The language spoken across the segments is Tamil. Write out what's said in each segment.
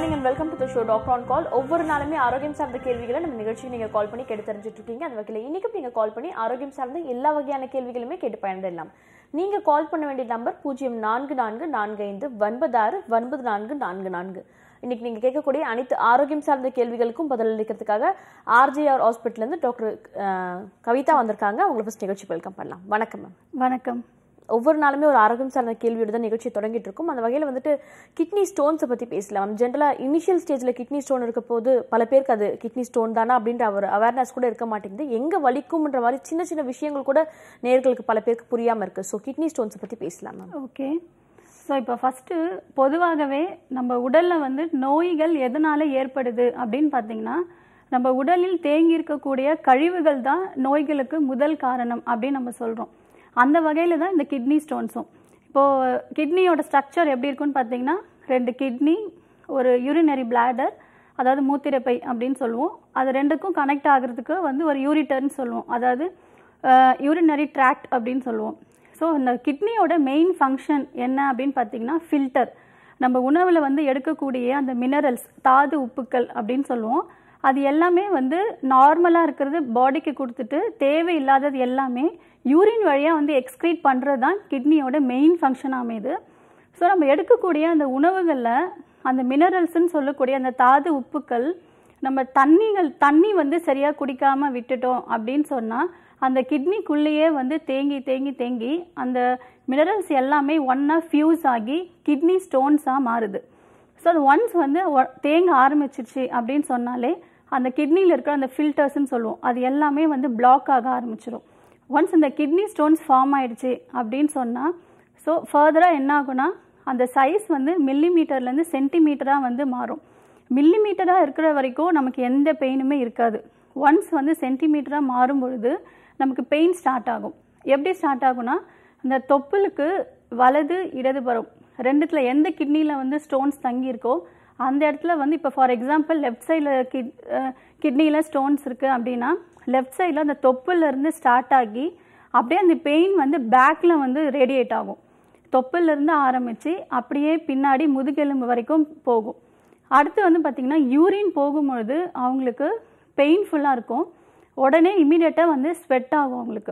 Morning and welcome to the show doctor on call ஒவ்வொரு நாளுமே ஆரோக்கியம் சார்ந்த கேள்விகளை நம்ம நிகழ்ச்சியை நீங்கள் கால் பண்ணி கேட்டு தெரிஞ்சுட்டு இருக்கீங்க அந்த வகையில் இன்னைக்கும் நீங்கள் கால் பண்ணி ஆரோக்கியம் சார்ந்த எல்லா வகையான கேள்விகளுமே கேட்டு பயன்படலாம் நீங்கள் கால் பண்ண வேண்டிய நம்பர் பூஜ்ஜியம் நான்கு நான்கு நான்கு ஐந்து ஒன்பது ஆறு ஒன்பது நான்கு நான்கு நான்கு இன்னைக்கு நீங்கள் கேட்கக்கூடிய அனைத்து ஆரோக்கியம் சார்ந்த கேள்விகளுக்கும் பதிலளிக்கிறதுக்காக ஆர்ஜிஆர் ஹாஸ்பிட்டல்லேருந்து டாக்டர் அஹ், கவிதா வந்திருக்காங்க அவங்களை ஃபஸ்ட் நிகழ்ச்சி வெல்கம் பண்ணலாம் வணக்கம் மேம் வணக்கம் ஒவ்வொரு நாளுமே ஒரு ஆரோக்கியம் சார்ந்த கேள்வியோட தான் நிகழ்ச்சி தொடங்கிட்டு இருக்கும் அந்த வகையில் வந்துட்டு கிட்னி ஸ்டோன்ஸை பற்றி பேசலாம் ஜென்ரலாக இனிஷியல் ஸ்டேஜில் கிட்னி ஸ்டோன் இருக்க போது பல பேருக்கு அது கிட்னி ஸ்டோன் தானா அப்படின்ற ஒரு அவேர்னஸ் கூட இருக்க மாட்டேங்குது எங்கே வலிக்கும்ன்ற மாதிரி சின்ன சின்ன விஷயங்கள் கூட நேர்களுக்கு பல பேருக்கு புரியாமல் இருக்குது ஸோ கிட்னி ஸ்டோன்ஸை பற்றி பேசலாம் மேம் ஓகே ஸோ இப்போ ஃபஸ்ட்டு பொதுவாகவே நம்ம உடலில் வந்து நோய்கள் எதனால் ஏற்படுது அப்படின்னு பார்த்தீங்கன்னா நம்ம உடலில் தேங்கி இருக்கக்கூடிய கழிவுகள் தான் நோய்களுக்கு முதல் காரணம் அப்படின்னு நம்ம சொல்கிறோம் அந்த வகையில் தான் இந்த கிட்னி ஸ்டோன்ஸும் இப்போது கிட்னியோட ஸ்ட்ரக்சர் எப்படி இருக்குன்னு பார்த்தீங்கன்னா ரெண்டு கிட்னி ஒரு யூரினரி பிளாடர் அதாவது மூத்திரப்பை அப்படின்னு சொல்லுவோம் அது ரெண்டுக்கும் கனெக்ட் ஆகிறதுக்கு வந்து ஒரு யூரிட்டர்னு சொல்லுவோம் அதாவது யூரினரி ட்ராக்ட் அப்படின்னு சொல்லுவோம் ஸோ இந்த கிட்னியோட மெயின் ஃபங்க்ஷன் என்ன அப்படின்னு பார்த்தீங்கன்னா ஃபில்டர் நம்ம உணவில் வந்து எடுக்கக்கூடிய அந்த மினரல்ஸ் தாது உப்புக்கள் அப்படின்னு சொல்லுவோம் அது எல்லாமே வந்து நார்மலாக இருக்கிறது பாடிக்கு கொடுத்துட்டு தேவையில்லாதது எல்லாமே யூரின் வழியாக வந்து எக்ஸ்க்ரீட் பண்ணுறது தான் கிட்னியோட மெயின் ஃபங்க்ஷன் அமையுது ஸோ நம்ம எடுக்கக்கூடிய அந்த உணவுகளில் அந்த மினரல்ஸ்ன்னு சொல்லக்கூடிய அந்த தாது உப்புக்கள் நம்ம தண்ணிகள் தண்ணி வந்து சரியாக குடிக்காமல் விட்டுட்டோம் அப்படின்னு சொன்னால் அந்த கிட்னிக்குள்ளேயே வந்து தேங்கி தேங்கி தேங்கி அந்த மினரல்ஸ் எல்லாமே ஒன்றா ஃபியூஸ் ஆகி கிட்னி ஸ்டோன்ஸாக மாறுது ஸோ அது ஒன்ஸ் வந்து ஒ- தேங்க ஆரம்பிச்சிருச்சு அப்படின்னு சொன்னாலே அந்த கிட்னியில் இருக்கிற அந்த ஃபில்டர்ஸ்ன்னு சொல்லுவோம் அது எல்லாமே வந்து பிளாக் ஆக ஆரம்பிச்சிடும் ஒன்ஸ் இந்த கிட்னி ஸ்டோன்ஸ் ஃபார்ம் ஆயிடுச்சு அப்படின்னு சொன்னால் ஸோ ஃபர்தராக என்ன ஆகும்னா அந்த சைஸ் வந்து மில்லி மீட்டர்லேருந்து சென்டிமீட்டராக வந்து மாறும் மில்லி மீட்டராக இருக்கிற வரைக்கும் நமக்கு எந்த பெயினுமே இருக்காது ஒன்ஸ் வந்து சென்டிமீட்டராக மாறும் பொழுது நமக்கு பெயின் ஸ்டார்ட் ஆகும் எப்படி ஸ்டார்ட் ஆகும்னா அந்த தொப்புளுக்கு வலது இடதுபுறம் ரெண்டுத்துல எந்த கிட்னியில் வந்து ஸ்டோன்ஸ் தங்கியிருக்கோ அந்த இடத்துல வந்து இப்போ ஃபார் எக்ஸாம்பிள் லெஃப்ட் சைடில் கிட் கிட்னியில் ஸ்டோன்ஸ் இருக்குது அப்படின்னா லெஃப்ட் சைடில் அந்த தொப்புல இருந்து ஸ்டார்ட் ஆகி அப்படியே அந்த பெயின் வந்து பேக்கில் வந்து ரேடியேட் ஆகும் தொப்புல இருந்து ஆரம்பித்து அப்படியே பின்னாடி முதுகெலும்பு வரைக்கும் போகும் அடுத்து வந்து பார்த்திங்கன்னா யூரின் போகும்பொழுது அவங்களுக்கு பெயின்ஃபுல்லாக இருக்கும் உடனே இமீடியட்டாக வந்து ஸ்வெட் ஆகும் அவங்களுக்கு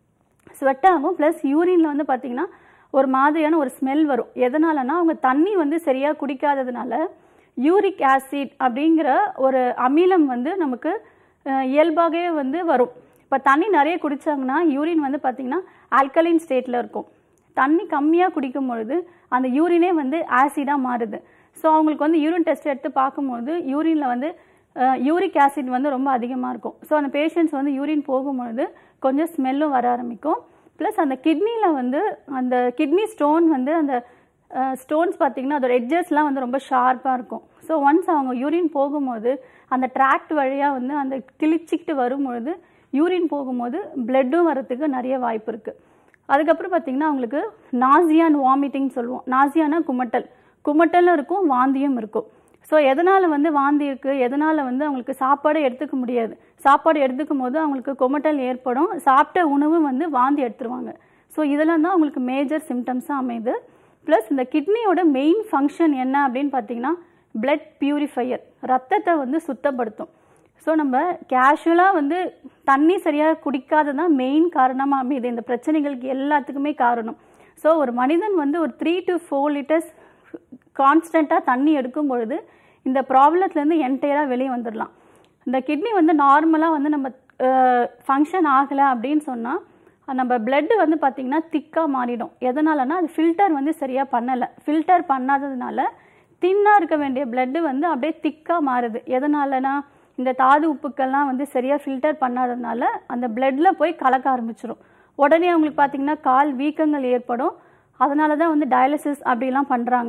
ஸ்வெட் ஆகும் ப்ளஸ் யூரின்ல வந்து பார்த்தீங்கன்னா ஒரு மாதிரியான ஒரு ஸ்மெல் வரும் எதனாலனா அவங்க தண்ணி வந்து சரியாக குடிக்காததுனால யூரிக் ஆசிட் அப்படிங்கிற ஒரு அமிலம் வந்து நமக்கு அஹ், இயல்பாகவே வந்து வரும் இப்போ தண்ணி நிறைய குடிச்சாங்கன்னா யூரின் வந்து பார்த்தீங்கன்னா ஆல்கலைன் ஸ்டேட்டில் இருக்கும் தண்ணி கம்மியாக குடிக்கும் பொழுது அந்த யூரினே வந்து ஆசிடாக மாறுது ஸோ அவங்களுக்கு வந்து யூரின் டெஸ்ட் எடுத்து பார்க்கும்போது யூரினில் வந்து யூரிக் ஆசிட் வந்து ரொம்ப அதிகமாக இருக்கும் ஸோ அந்த பேஷண்ட்ஸ் வந்து யூரின் போகும்பொழுது கொஞ்சம் ஸ்மெல்லும் வர ஆரம்பிக்கும் ப்ளஸ் அந்த கிட்னியில் வந்து அந்த கிட்னி ஸ்டோன் வந்து அந்த ஸ்டோன்ஸ் பார்த்தீங்கன்னா அதோட எட்ஜஸ்லாம் வந்து ரொம்ப ஷார்ப்பாக இருக்கும் ஸோ ஒன்ஸ் அவங்க யூரின் போகும்போது அந்த ட்ராக்ட் வழியாக வந்து அந்த கிழிச்சிக்கிட்டு வரும்பொழுது யூரின் போகும்போது பிளட்டும் வரத்துக்கு நிறைய வாய்ப்பு இருக்குது அதுக்கப்புறம் பார்த்தீங்கன்னா அவங்களுக்கு நாசியான் வாமிட்டிங் சொல்லுவோம் நாசியானா குமட்டல் குமட்டலும் இருக்கும் வாந்தியும் இருக்கும் ஸோ எதனால் வந்து வாந்தி இருக்குது எதனால் வந்து அவங்களுக்கு சாப்பாடு எடுத்துக்க முடியாது சாப்பாடு எடுத்துக்கும் போது அவங்களுக்கு குமட்டல் ஏற்படும் சாப்பிட்ட உணவு வந்து வாந்தி எடுத்துருவாங்க ஸோ இதெல்லாம் தான் அவங்களுக்கு மேஜர் சிம்டம்ஸாக அமையுது ப்ளஸ் இந்த கிட்னியோட மெயின் ஃபங்க்ஷன் என்ன அப்படின்னு பார்த்தீங்கன்னா பிளட் பியூரிஃபையர் ரத்தத்தை வந்து சுத்தப்படுத்தும் ஸோ நம்ம கேஷுவலாக வந்து தண்ணி சரியாக குடிக்காததான் மெயின் காரணமாக அமையுது இந்த பிரச்சனைகளுக்கு எல்லாத்துக்குமே காரணம் ஸோ ஒரு மனிதன் வந்து ஒரு த்ரீ டு ஃபோர் லிட்டர்ஸ் கான்ஸ்டண்ட்டாக தண்ணி எடுக்கும் பொழுது இந்த ப்ராப்ளத்துலேருந்து என்டையராக வெளியே வந்துடலாம் இந்த கிட்னி வந்து நார்மலாக வந்து நம்ம ஃபங்க்ஷன் ஆகலை அப்படின்னு சொன்னால் நம்ம blood வந்து பார்த்திங்கன்னா திக்காக மாறிடும் எதனாலனா அது ஃபில்டர் வந்து சரியாக பண்ணலை ஃபில்டர் பண்ணாததுனால தின்னாக இருக்க வேண்டிய blood வந்து அப்படியே திக்காக மாறுது எதனாலனா இந்த தாது உப்புக்கள்லாம் வந்து சரியாக ஃபில்டர் பண்ணாததுனால அந்த bloodல போய் கலக்க ஆரம்பிச்சிடும் உடனே அவங்களுக்கு பார்த்திங்கன்னா கால் வீக்கங்கள் ஏற்படும் அதனால தான் வந்து டயாலிசிஸ் அப்படிலாம் பண்ணுறாங்க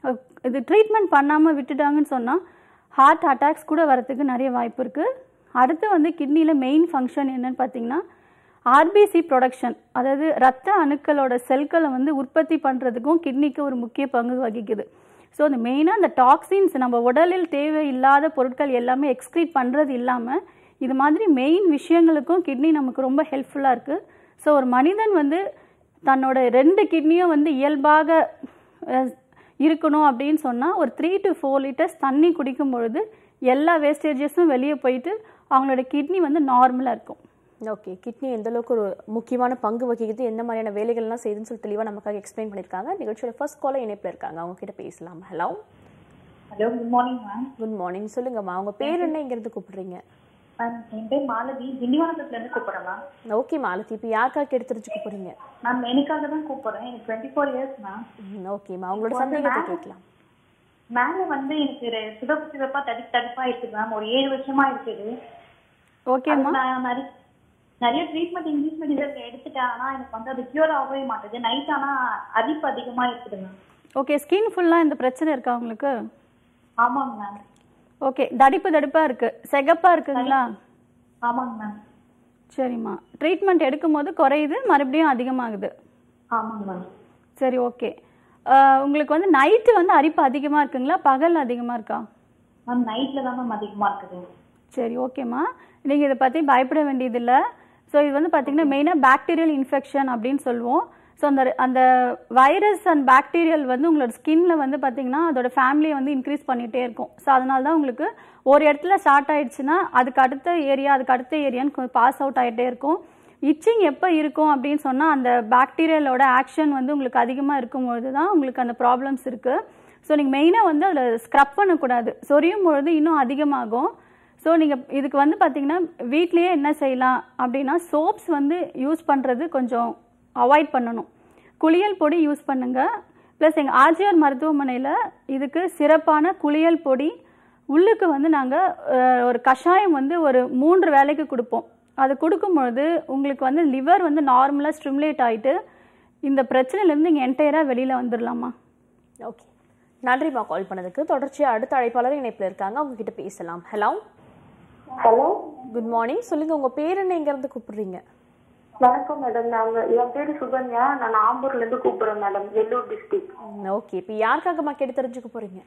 இது ட்ரீட்மெண்ட் பண்ணாமல் விட்டுட்டாங்கன்னு சொன்னால் ஹார்ட் அட்டாக்ஸ் கூட வரத்துக்கு நிறைய வாய்ப்பு இருக்குது அடுத்து வந்து கிட்னியில் மெயின் ஃபங்க்ஷன் என்னன்னு பார்த்தீங்கன்னா ஆர்பிசி ப்ரொடக்ஷன் அதாவது ரத்த அணுக்களோட செல்களை வந்து உற்பத்தி பண்ணுறதுக்கும் கிட்னிக்கு ஒரு முக்கிய பங்கு வகிக்குது ஸோ அந்த மெயினாக அந்த டாக்ஸின்ஸ் நம்ம உடலில் தேவையில்லாத பொருட்கள் எல்லாமே எக்ஸ்க்ரீட் பண்ணுறது இல்லாமல் இது மாதிரி மெயின் விஷயங்களுக்கும் கிட்னி நமக்கு ரொம்ப ஹெல்ப்ஃபுல்லாக இருக்குது ஸோ ஒரு மனிதன் வந்து தன்னோட ரெண்டு கிட்னியும் வந்து இயல்பாக இருக்கணும் அப்படின்னு சொன்னால் ஒரு த்ரீ டு ஃபோர் லிட்டர்ஸ் தண்ணி குடிக்கும் பொழுது எல்லா வேஸ்டேஜஸும் வெளியே போயிட்டு அவங்களோட கிட்னி வந்து நார்மலாக இருக்கும் ஓகே கிட்னி எந்த அளவுக்கு ஒரு முக்கியமான பங்கு வகிக்குது எந்த மாதிரியான வேலைகள்லாம் செய்யுதுன்னு சொல்லி தெளிவாக நமக்காக எக்ஸ்பிளைன் பண்ணியிருக்காங்க நிகழ்ச்சியோட ஃபர்ஸ்ட் காலர் இணைப்பில் இருக்காங்க அவங்க கிட்ட பேசலாம் hello hello good morning ma'am good morning சொல்லுங்கம்மா அவங்க பேர் என்ன இங்கிருந்து கூப்பிடுறீங்க மேம் என் பேர் மாலதி திண்டிவனத்துலேருந்து கூப்பிட்றேன் மேம் ஓகே மாலதி இப்போ யாருக்காக எடுத்து தெரிஞ்சுக்க போறீங்க மேம் எனக்காக தான் கூப்பிட்றேன் எனக்கு டுவெண்ட்டி ஃபோர் இயர்ஸ் மேம் ம், ஓகேம்மா அவங்களோட சந்தேகத்தை கேட்கலாம் மேலே வந்து எனக்கு ரெ- சிவப்பு சிவப்பா தடுப்பு தடுப்பா இருக்குது மேம் ஒரு ஏழு வருஷமா இருக்குது ஓகேம்மா அது நான் நிறைய நிறைய ட்ரீட்மெண்ட் இங்கிலீஷ் மெடிசன் எடுத்துட்டேன் ஆனா எனக்கு வந்து அது கியூர் ஆகவே மாட்டேது நைட் ஆனா அரிப்பு அதிகமா இருக்குது மேம் ஓகே ஸ்கின் ஃபுல்லாக இந்த பிரச்சனை இருக்கா உங்களுக்கு ஆமாங்க மேம் ஓகே தடிப்பு தடிப்பாக இருக்குது செகப்பாக இருக்குங்களா ஆமாங்க மேம் சரிம்மா ட்ரீட்மெண்ட் எடுக்கும்போது குறையுது மறுபடியும் அதிகமாகுது ஆமாங்க மேம் சரி ஓகே உங்களுக்கு வந்து நைட்டு வந்து அரிப்பு அதிகமாக இருக்குங்களா பகல் அதிகமாக இருக்கா மேம் நைட்ல தான் மேம் அதிகமா இருக்குது சரி ஓகேம்மா நீங்கள் இதை பற்றி பயப்பட வேண்டியதில்லை ஸோ இது வந்து பார்த்தீங்கன்னா மெயினாக பாக்டீரியல் இன்ஃபெக்ஷன் அப்படின்னு சொல்லுவோம் ஸோ அந்த அந்த வைரஸ் அண்ட் பாக்டீரியல் வந்து உங்களோட ஸ்கின்ல வந்து பார்த்தீங்கன்னா அதோட ஃபேமிலியை வந்து இன்க்ரீஸ் பண்ணிகிட்டே இருக்கும் ஸோ அதனால தான் உங்களுக்கு ஒரு இடத்துல ஸ்டார்ட் ஆயிடுச்சுன்னா அதுக்கு அடுத்த ஏரியா அதுக்கு அடுத்த ஏரியான்னு பாஸ் அவுட் ஆகிட்டே இருக்கும் இச்சிங் எப்போ இருக்கும் அப்படின்னு சொன்னால் அந்த பாக்டீரியலோட ஆக்ஷன் வந்து உங்களுக்கு அதிகமாக இருக்கும்பொழுது தான் உங்களுக்கு அந்த ப்ராப்ளம்ஸ் இருக்குது ஸோ நீங்கள் மெயினாக வந்து அதில் ஸ்க்ரப் பண்ணக்கூடாது சொரியும் பொழுது இன்னும் அதிகமாகும் ஸோ நீங்கள் இதுக்கு வந்து பார்த்தீங்கன்னா வீட்லேயே என்ன செய்யலாம் அப்படின்னா சோப்ஸ் வந்து யூஸ் பண்ணுறது கொஞ்சம் அவாய்ட் பண்ணணும் குளியல் பொடி யூஸ் பண்ணுங்க ப்ளஸ் எங்கள் ஆர்ஜிஆர் மருத்துவமனையில் இதுக்கு சிறப்பான குளியல் பொடி உள்ளுக்கு வந்து நாங்கள் ஒரு கஷாயம் வந்து ஒரு மூன்று வேளைக்கு கொடுப்போம் அது கொடுக்கும்பொழுது உங்களுக்கு வந்து லிவர் வந்து நார்மலாக ஸ்டிமுலேட் ஆகிட்டு இந்த பிரச்சனையிலேருந்து நீங்கள் என்டையராக வெளியில் வந்துடலாமா ஓகே நன்றிம்மா கால் பண்ணதுக்கு தொடர்ச்சியாக அடுத்த அழைப்பாளர் இணைப்பில் இருக்காங்க அவங்க கிட்ட பேசலாம் ஹலோ ஹலோ குட் மார்னிங் சொல்லுங்க உங்க பேர் என்ன இருந்து கூப்பிடுறீங்க வணக்கம் மேடம் நாங்க என் பேரு சுகன்யா நான் ஆம்பூர்ல இருந்து கூப்பிடுறேன் மேடம் வெள்ளூர் டிஸ்ட்ரிக்ட் ஓகே இப்போ யாருக்காகம்மா கேட்டு தெரிஞ்சுக்க போறீங்க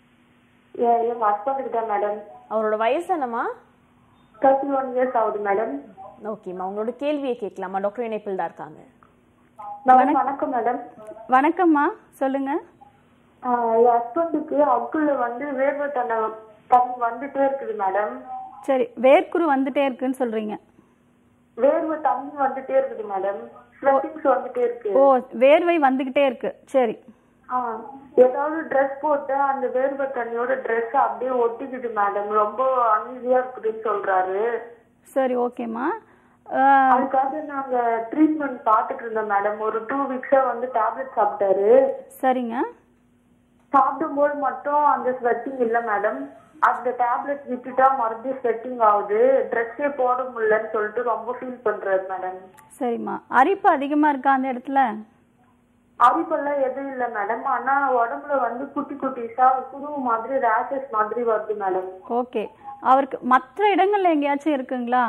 என் ஹஸ்பண்டுக்கு தான் மேடம் அவரோட வயசு என்னம்மா தேர்ட்டி ஒன் இயர்ஸ் ஆகுது மேடம் ஓகேம்மா உங்களோட கேள்வியை கேட்கலாமா டாக்டர் இணைப்பில் தான் இருக்காங்க மேடம் வணக்கம் மேடம் வணக்கம்மா சொல்லுங்கள் ஆஹ் என் ஹஸ்பண்டுக்கு அக்குள்ள வந்து வேர்வை தன்னை தண்ணி வந்துட்டே இருக்குது மேடம் சரி வேர்க்குரு வந்துட்டே இருக்குன்னு சொல்கிறீங்க வேர்வை தண்ணி வந்துட்டே இருக்குது மேடம் ஸ்வெட்டிங்ஸ் வந்துட்டே இருக்கு ஓ வேர்வை வந்துக்கிட்டே இருக்கு சரி ஆ ஏதாவது ட்ரெஸ் போட்டு அந்த வேர்வை தண்ணியோட ட்ரெஸ் அப்படியே ஒட்டிக்குது மேடம் ரொம்ப அன்ஈஸியா இருக்குதுன்னு சொல்றாரு சரி ஓகேம்மா அஹ், அதுக்காக நாங்க ட்ரீட்மெண்ட் பார்த்துட்டு இருந்தோம் மேடம் ஒரு டூ வீக்ஸா வந்து டேப்லெட் சாப்பிட்டாரு சரிங்க சாப்பிடும்போது மட்டும் அந்த ஸ்வெட்டிங் இல்ல மேடம் அந்த டேப்லெட் விட்டுட்டா மறுபடியும் ஸ்வெட்டிங் ஆகுது ட்ரெஸ்ஸே போட முடியலன்னு சொல்லிட்டு ரொம்ப ஃபீல் பண்றாரு மேடம் சரிம்மா அரிப்பு அதிகமாக இருக்கா அந்த இடத்துல அரிப்பெல்லாம் எதுவும் இல்ல மேடம் ஆனா உடம்புல வந்து குட்டி குட்டிஸா குருவு மாதிரி ரேஷஸ் மாதிரி வருது மேடம் ஓகே அவருக்கு மற்ற இடங்கள்ல எங்கேயாச்சும் இருக்குங்களா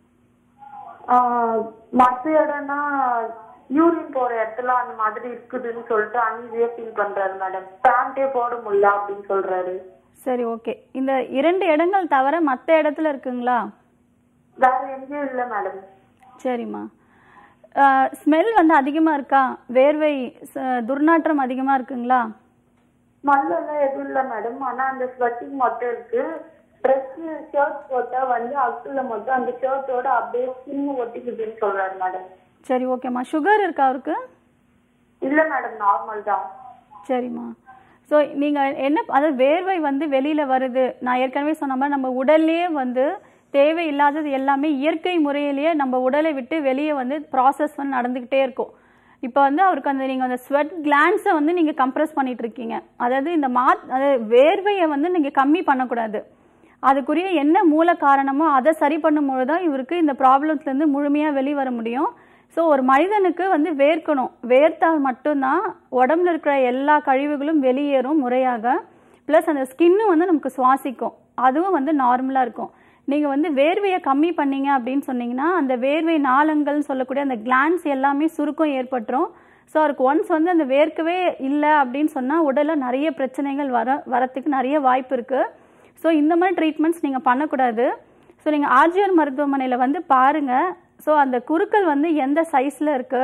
மற்ற இடம்னா யூரின் போற இடத்துல அந்த மாதிரி இருக்குதுன்னு சொல்லிட்டு அன்ஈஸியா ஃபீல் பண்றாரு மேடம் பேண்டே போட முடியல அப்படின்னு சொல்றாரு சரி ஓகே இந்த இரண்டு இடங்கள் தவிர மற்ற இடத்துல இருக்குங்களா வேற எங்கேயும் இல்ல மேடம் சரிம்மா ஸ்மெல் வந்து அதிகமாக இருக்கா வேர்வை ச- துர்நாற்றம் அதிகமாக இருக்குங்களா மல்லெல்லாம் எதுவும் இல்ல மேடம் ஆனா அந்த ஸ்வெட்டிங் மட்டும் இருக்கு ட்ரெஸ் ஷர்ட் போட்டா வந்து அக்குல மட்டும் அந்த ஷர்ட்டோட அப்படியே ஸ்கின் ஒட்டிக்குதுன்னு சொல்றாரு மேடம் சரி ஓகேம்மா சுகர் இருக்கா அவருக்கு இல்ல மேடம் நார்மல் தான் சரிம்மா ஸோ நீங்கள் என்ன அதாவது வேர்வை வந்து வெளியில் வருது நான் ஏற்கனவே சொன்ன மாதிரி நம்ம உடல்லையே வந்து தேவையில்லாதது எல்லாமே இயற்கை முறையிலேயே நம்ம உடலை விட்டு வெளியே வந்து ப்ராசஸ் வந்து நடந்துக்கிட்டே இருக்கும் இப்போ வந்து அவருக்கு அந்த நீங்கள் அந்த ஸ்வெட் கிளான்ஸை வந்து நீங்கள் கம்ப்ரஸ் பண்ணிட்டு இருக்கீங்க அதாவது இந்த மா அதாவது வேர்வையை வந்து நீங்கள் கம்மி பண்ணக்கூடாது அதுக்குரிய என்ன மூல காரணமோ அதை சரி பண்ணும்போது தான் இவருக்கு இந்த ப்ராப்ளம்ஸ்லேருந்து முழுமையாக வெளிவர முடியும் ஸோ ஒரு மனிதனுக்கு வந்து வேர்க்கணும் வேர்த்தால் மட்டும்தான் உடம்புல இருக்கிற எல்லா கழிவுகளும் வெளியேறும் முறையாக ப்ளஸ் அந்த ஸ்கின்னும் வந்து நமக்கு சுவாசிக்கும் அதுவும் வந்து நார்மலாக இருக்கும் நீங்கள் வந்து வேர்வையை கம்மி பண்ணீங்க அப்படின்னு சொன்னீங்கன்னா அந்த வேர்வை நாளங்கள்னு சொல்லக்கூடிய அந்த கிளான்ஸ் எல்லாமே சுருக்கம் ஏற்பட்டுரும் ஸோ அவருக்கு ஒன்ஸ் வந்து அந்த வேர்க்கவே இல்லை அப்படின்னு சொன்னால் உடலில் நிறைய பிரச்சனைகள் வர வரத்துக்கு நிறைய வாய்ப்பு இருக்குது ஸோ இந்த மாதிரி ட்ரீட்மெண்ட்ஸ் நீங்கள் பண்ணக்கூடாது ஸோ நீங்கள் ஆர்ஜிஆர் மருத்துவமனையில் வந்து பாருங்கள் ஸோ அந்த குருக்கள் வந்து எந்த சைஸில் இருக்குது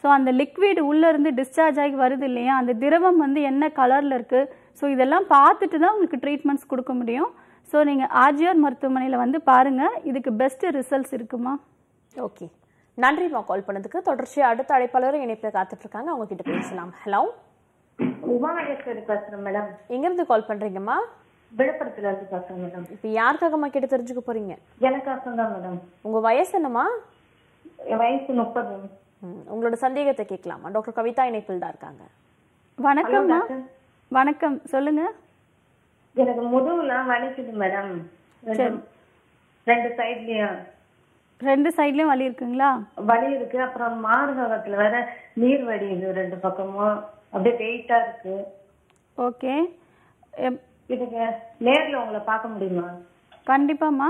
ஸோ அந்த லிக்விட் உள்ளேருந்து டிஸ்சார்ஜ் ஆகி வருது இல்லையா அந்த திரவம் வந்து என்ன கலரில் இருக்குது ஸோ இதெல்லாம் பார்த்துட்டு தான் உங்களுக்கு ட்ரீட்மெண்ட்ஸ் கொடுக்க முடியும் ஸோ நீங்கள் ஆர்ஜிஆர் மருத்துவமனையில் வந்து பாருங்கள் இதுக்கு பெஸ்ட்டு ரிசல்ட்ஸ் இருக்குமா ஓகே நன்றிம்மா கால் பண்ணதுக்கு தொடர்ச்சியா அடுத்த அழைப்பாளரும் இணைப்பில் காத்துட்டு இருக்காங்க அவங்க கிட்ட பேசலாம் ஹலோ உமா மகேஸ்வரி பேசுறேன் மேடம் எங்கிருந்து கால் பண்றீங்கம்மா விழுப்புரத்துல இருந்து பேசுறேன் மேடம் இப்போ யாருக்காகம்மா கேட்டு தெரிஞ்சுக்க போறீங்க எனக்காக தான் மேடம் உங்க வயசு என்னம்மா என் வயசு முப்பது ம், உங்களோட சந்தேகத்தை கேட்கலாமா டாக்டர் கவிதா இணைப்பில் தான் இருக்காங்க வணக்கம்மா வணக்கம் சொல்லுங்கள் எனக்கு முதுகுலாம் வலிக்குது மேடம் ரெண்டு- ரெண்டு சைட்லயும் ரெண்டு சைட்லேயும் வலி இருக்குங்களா வலி இருக்கு அப்புறம் மார்பகத்துல வேற நீர் வடியுது ரெண்டு பக்கமும் அப்படியே வெயிட்டா இருக்கு ஓகே எப் இதுக்கு நேர்ல உங்களை பார்க்க முடியுமா கண்டிப்பாம்மா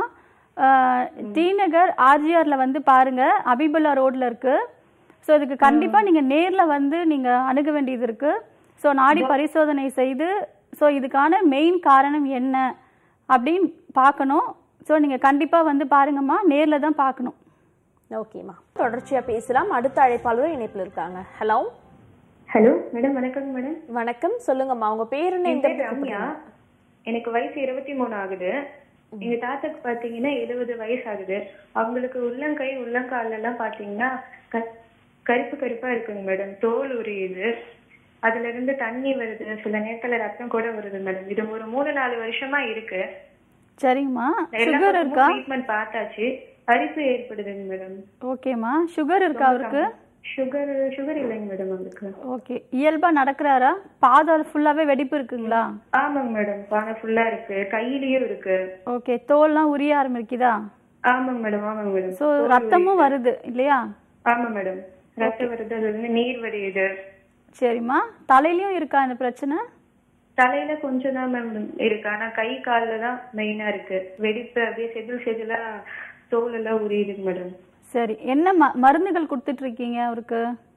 டி நகர் ஆர்ஜிஆரில் வந்து பாருங்க அபிபுல்லா ரோட்ல இருக்கு ஸோ இதுக்கு கண்டிப்பாக நீங்கள் நேரில் வந்து நீங்கள் அணுக வேண்டியது இருக்கு ஸோ நாடி பரிசோதனை செய்து ஸோ இதுக்கான மெயின் காரணம் என்ன அப்படின்னு பார்க்கணும் ஸோ நீங்கள் கண்டிப்பாக வந்து பாருங்கம்மா நேரில் தான் பார்க்கணும் ஓகேம்மா தொடர்ச்சியா பேசலாம் அடுத்த அழைப்பாளரும் இணைப்பில் இருக்காங்க ஹலோ ஹலோ மேடம் வணக்கம் மேடம் வணக்கம் சொல்லுங்கம்மா உங்க பேர் என்ன என் இந்த பேர் ரம்யா எனக்கு வயசு இருபத்தி மூணு ஆகுது எங்க தாத்தாக்கு பாத்தீங்கன்னா எழுபது வயசு ஆகுது அவங்களுக்கு உள்ளங்கை உள்ளங்கால்ல எல்லாம் பாத்தீங்கன்னா க- கருப்பு கருப்பா இருக்குங்க மேடம் தோல் உரியுது அதுல இருந்து தண்ணி வருது சில நேரத்துல ரத்தம் கூட வருது மேடம் இது ஒரு மூணு நாலு வருஷமா இருக்கு சரிங்கம்மா எல்லா சுகர் இருக்கா ட்ரீட்மெண்ட் பார்த்தாச்சு அரிப்பு ஏற்படுதுங்க மேடம் ஓகேம்மா சுகர் இருக்கா அவருக்கு சுகர் சுகர் இல்லைங்க மேடம் அவருக்கு ஓகே இயல்பாக நடக்கிறாரா பாதம் ஃபுல்லாகவே வெடிப்பு இருக்குங்களா ஆமாங்க மேடம் பானை ஃபுல்லா இருக்கு கையிலயும் இருக்கு ஓகே தோல்லாம் உரிய ஆரம்பிக்குதா ஆமாங்க மேடம் ஆமாங்க மேடம் ஸோ ரத்தமும் வருது இல்லையா ஆமா மேடம் ரத்தம் வருது அதுல இருந்து நீர் வடியுது சரிம்மா தலையிலயும் இருக்கா இந்த பிரச்சனை தலையில கொஞ்சம் தான் மேம் இருக்கு ஆனா கை கால்ல தான் மெயினா இருக்கு வெடிப்பு அப்படியே செதில் செதிலா தோல் எல்லாம் உரியுதுங்க மேடம் சரி என்ன ம- மருந்துகள் கொடுத்துட்டு இருக்கீங்க அவருக்கு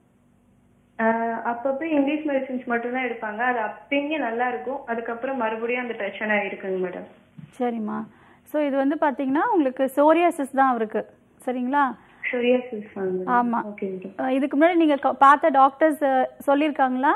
ஆஹ் அப்பப்போ இங்கிலீஷ் மெடிசின்ஸ் மட்டும் தான் எடுப்பாங்க அது அப்பயே நல்லா இருக்கும் அதுக்கப்புறம் மறுபடியும் அந்த பிரச்சனை இருக்குங்க மேடம் சரிம்மா ஸோ இது வந்து பார்த்தீங்கன்னா உங்களுக்கு சோரியாசிஸ் தான் அவருக்கு சரிங்களா சொரியாசிஸ் ஆமா. ஓகே மேடம் அஹ் இதுக்கு முன்னாடி நீங்கள் பார்த்த டாக்டர்ஸ் சொல்லியிருக்காங்களா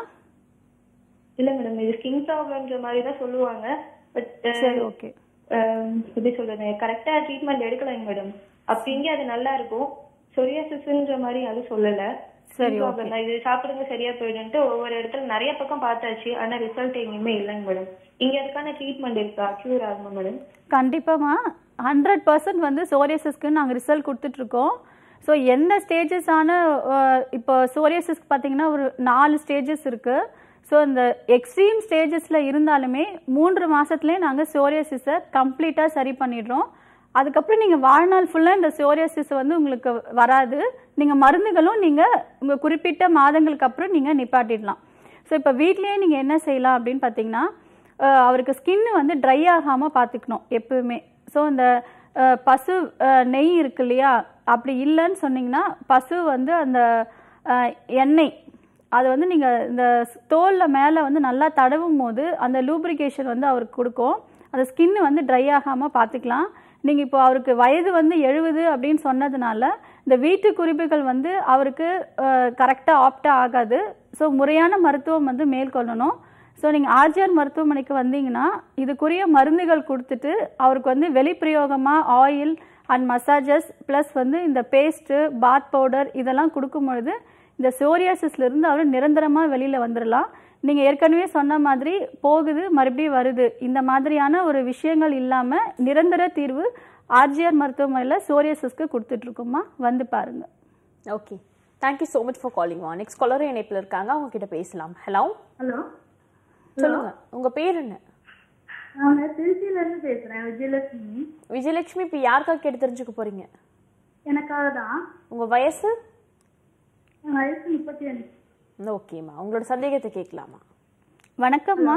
இல்ல மேடம் இது ஸ்கின் ப்ராப்ளம்ன்ற மாதிரி தான் சொல்லுவாங்க பட் சரி ஓகே எப்படி சொல்றது கரெக்டா ட்ரீட்மெண்ட் எடுக்கலைங்க மேடம் அப்படிங்க அது நல்லா இருக்கும் சொரியாசிஸ்ன்ற மாதிரி அது சொல்லல சரி, Skin problem தான். இது சாப்பிடுங்க சரியா போயிடும்ட்டு ஒவ்வொரு இடத்துல நிறைய பக்கம் பார்த்தாச்சு ஆனா ரிசல்ட் எங்கேயுமே இல்லைங்க மேடம் இங்க அதுக்கான ட்ரீட்மெண்ட் இருக்கா கியூர் ஆகுமா மேடம் கண்டிப்பாம்மா ஹண்ட்ரட் பர்சன்ட் வந்து சோரியாசிஸ்க்கு நாங்கள் ரிசல்ட் கொடுத்துட்ருக்கோம் ஸோ எந்த ஸ்டேஜஸான இப்போ சோரியாசிஸ்க்கு பார்த்தீங்கன்னா ஒரு நாலு ஸ்டேஜஸ் இருக்குது ஸோ இந்த எக்ஸ்ட்ரீம் ஸ்டேஜஸில் இருந்தாலுமே மூன்று மாதத்துலேயே நாங்கள் சோரியாசிஸை கம்ப்ளீட்டாக சரி பண்ணிடுறோம் அதுக்கப்புறம் நீங்கள் வாழ்நாள் ஃபுல்லாக இந்த சோரியாசிஸ் வந்து உங்களுக்கு வராது நீங்கள் மருந்துகளும் நீங்கள் உங்கள் குறிப்பிட்ட மாதங்களுக்கு அப்புறம் நீங்கள் நிப்பாட்டிடலாம் ஸோ இப்போ வீட்லேயே நீங்கள் என்ன செய்யலாம் அப்படின்னு பார்த்தீங்கன்னா அஹ் அவருக்கு ஸ்கின் வந்து ட்ரை ஆகாமல் பார்த்துக்கணும் எப்பவுமே ஸோ இந்த அஹ், பசு அஹ், நெய் இருக்கு இல்லையா அப்படி இல்லைன்னு சொன்னீங்கன்னா பசு வந்து அந்த அஹ், எண்ணெய் அது வந்து நீங்கள் இந்த தோலில் மேலே வந்து நல்லா தடவும் போது அந்த லூப்ரிகேஷன் வந்து அவருக்கு கொடுக்கும் அந்த ஸ்கின் வந்து ட்ரை ஆகாமல் பார்த்துக்கலாம் நீங்கள் இப்போ அவருக்கு வயது வந்து எழுபது அப்படின்னு சொன்னதுனால இந்த வீட்டு குறிப்புகள் வந்து அவருக்கு கரெக்டாக ஆப்டாக ஆகாது ஸோ முறையான மருத்துவம் வந்து மேற்கொள்ளணும் ஸோ நீங்கள் ஆர்ஜிஆர் மருத்துவமனைக்கு வந்தீங்கன்னா இதுக்குரிய மருந்துகள் கொடுத்துட்டு அவருக்கு வந்து வெளிப்பிரயோகமாக ஆயில் அண்ட் மசாஜஸ் ப்ளஸ் வந்து இந்த பேஸ்ட்டு பாத் பவுடர் இதெல்லாம் கொடுக்கும் பொழுது இந்த சோரியாசிஸ்லேருந்து அவர் நிரந்தரமாக வெளியில் வந்துடலாம் நீங்கள் ஏற்கனவே சொன்ன மாதிரி போகுது மறுபடியும் வருது இந்த மாதிரியான ஒரு விஷயங்கள் இல்லாமல் நிரந்தர தீர்வு ஆர்ஜிஆர் மருத்துவமனையில் சோரியாசிஸ்க்கு கொடுத்துட்ருக்கோம்மா வந்து பாருங்கள் okay thank you so much for calling மா நெக்ஸ்ட் காலரும் இணைப்பில் இருக்காங்க அவங்க கிட்ட பேசலாம் ஹலோ ஹலோ சொல்லுங்க உங்க பேர் என்ன நாங்க திருச்சியில இருந்து பேசுறேன் விஜயலட்சுமி விஜயலட்சுமி இப்போ யாருக்காக கேட்டு தெரிஞ்சுக்க போறீங்க எனக்காக தான் உங்க வயசு என் வயசு முப்பத்தி அஞ்சு ஓகேம்மா உங்களோட சந்தேகத்தை கேட்கலாமா வணக்கம்மா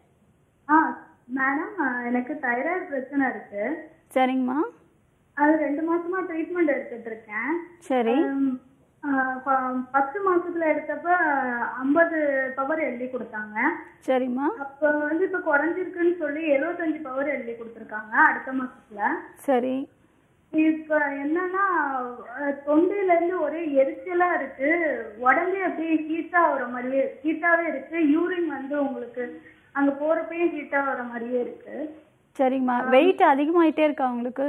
ஆ மேடம் எனக்கு தைராய்டு பிரச்சனை இருக்கு சரிங்கம்மா அது ரெண்டு மாசமா ட்ரீட்மெண்ட் எடுத்துட்டு இருக்கேன் சரி ஹம், ஆ, ப- பத்து மாசத்துல எடுத்தப்ப ஐம்பது பவர் எழுதி கொடுத்தாங்க சரிம்மா அப்போ வந்து இப்ப குறைஞ்சிருக்குன்னு சொல்லி எழுபத்தஞ்சு பவர் எழுதி கொடுத்துருக்காங்க அடுத்த மாசத்துல சரி இப்ப என்னன்னா அஹ், தொண்டையில இருந்து ஒரே எரிச்சலா இருக்கு உடம்பே அப்படியே ஹீட்டா வர மாதிரியே ஹீட்டாவே இருக்கு யூரின் வந்து உங்களுக்கு அங்க போறப்பயும் ஹீட்டா வர மாதிரியே இருக்கு சரிங்கம்மா வெயிட் அதிகமாயிட்டே இருக்கா உங்களுக்கு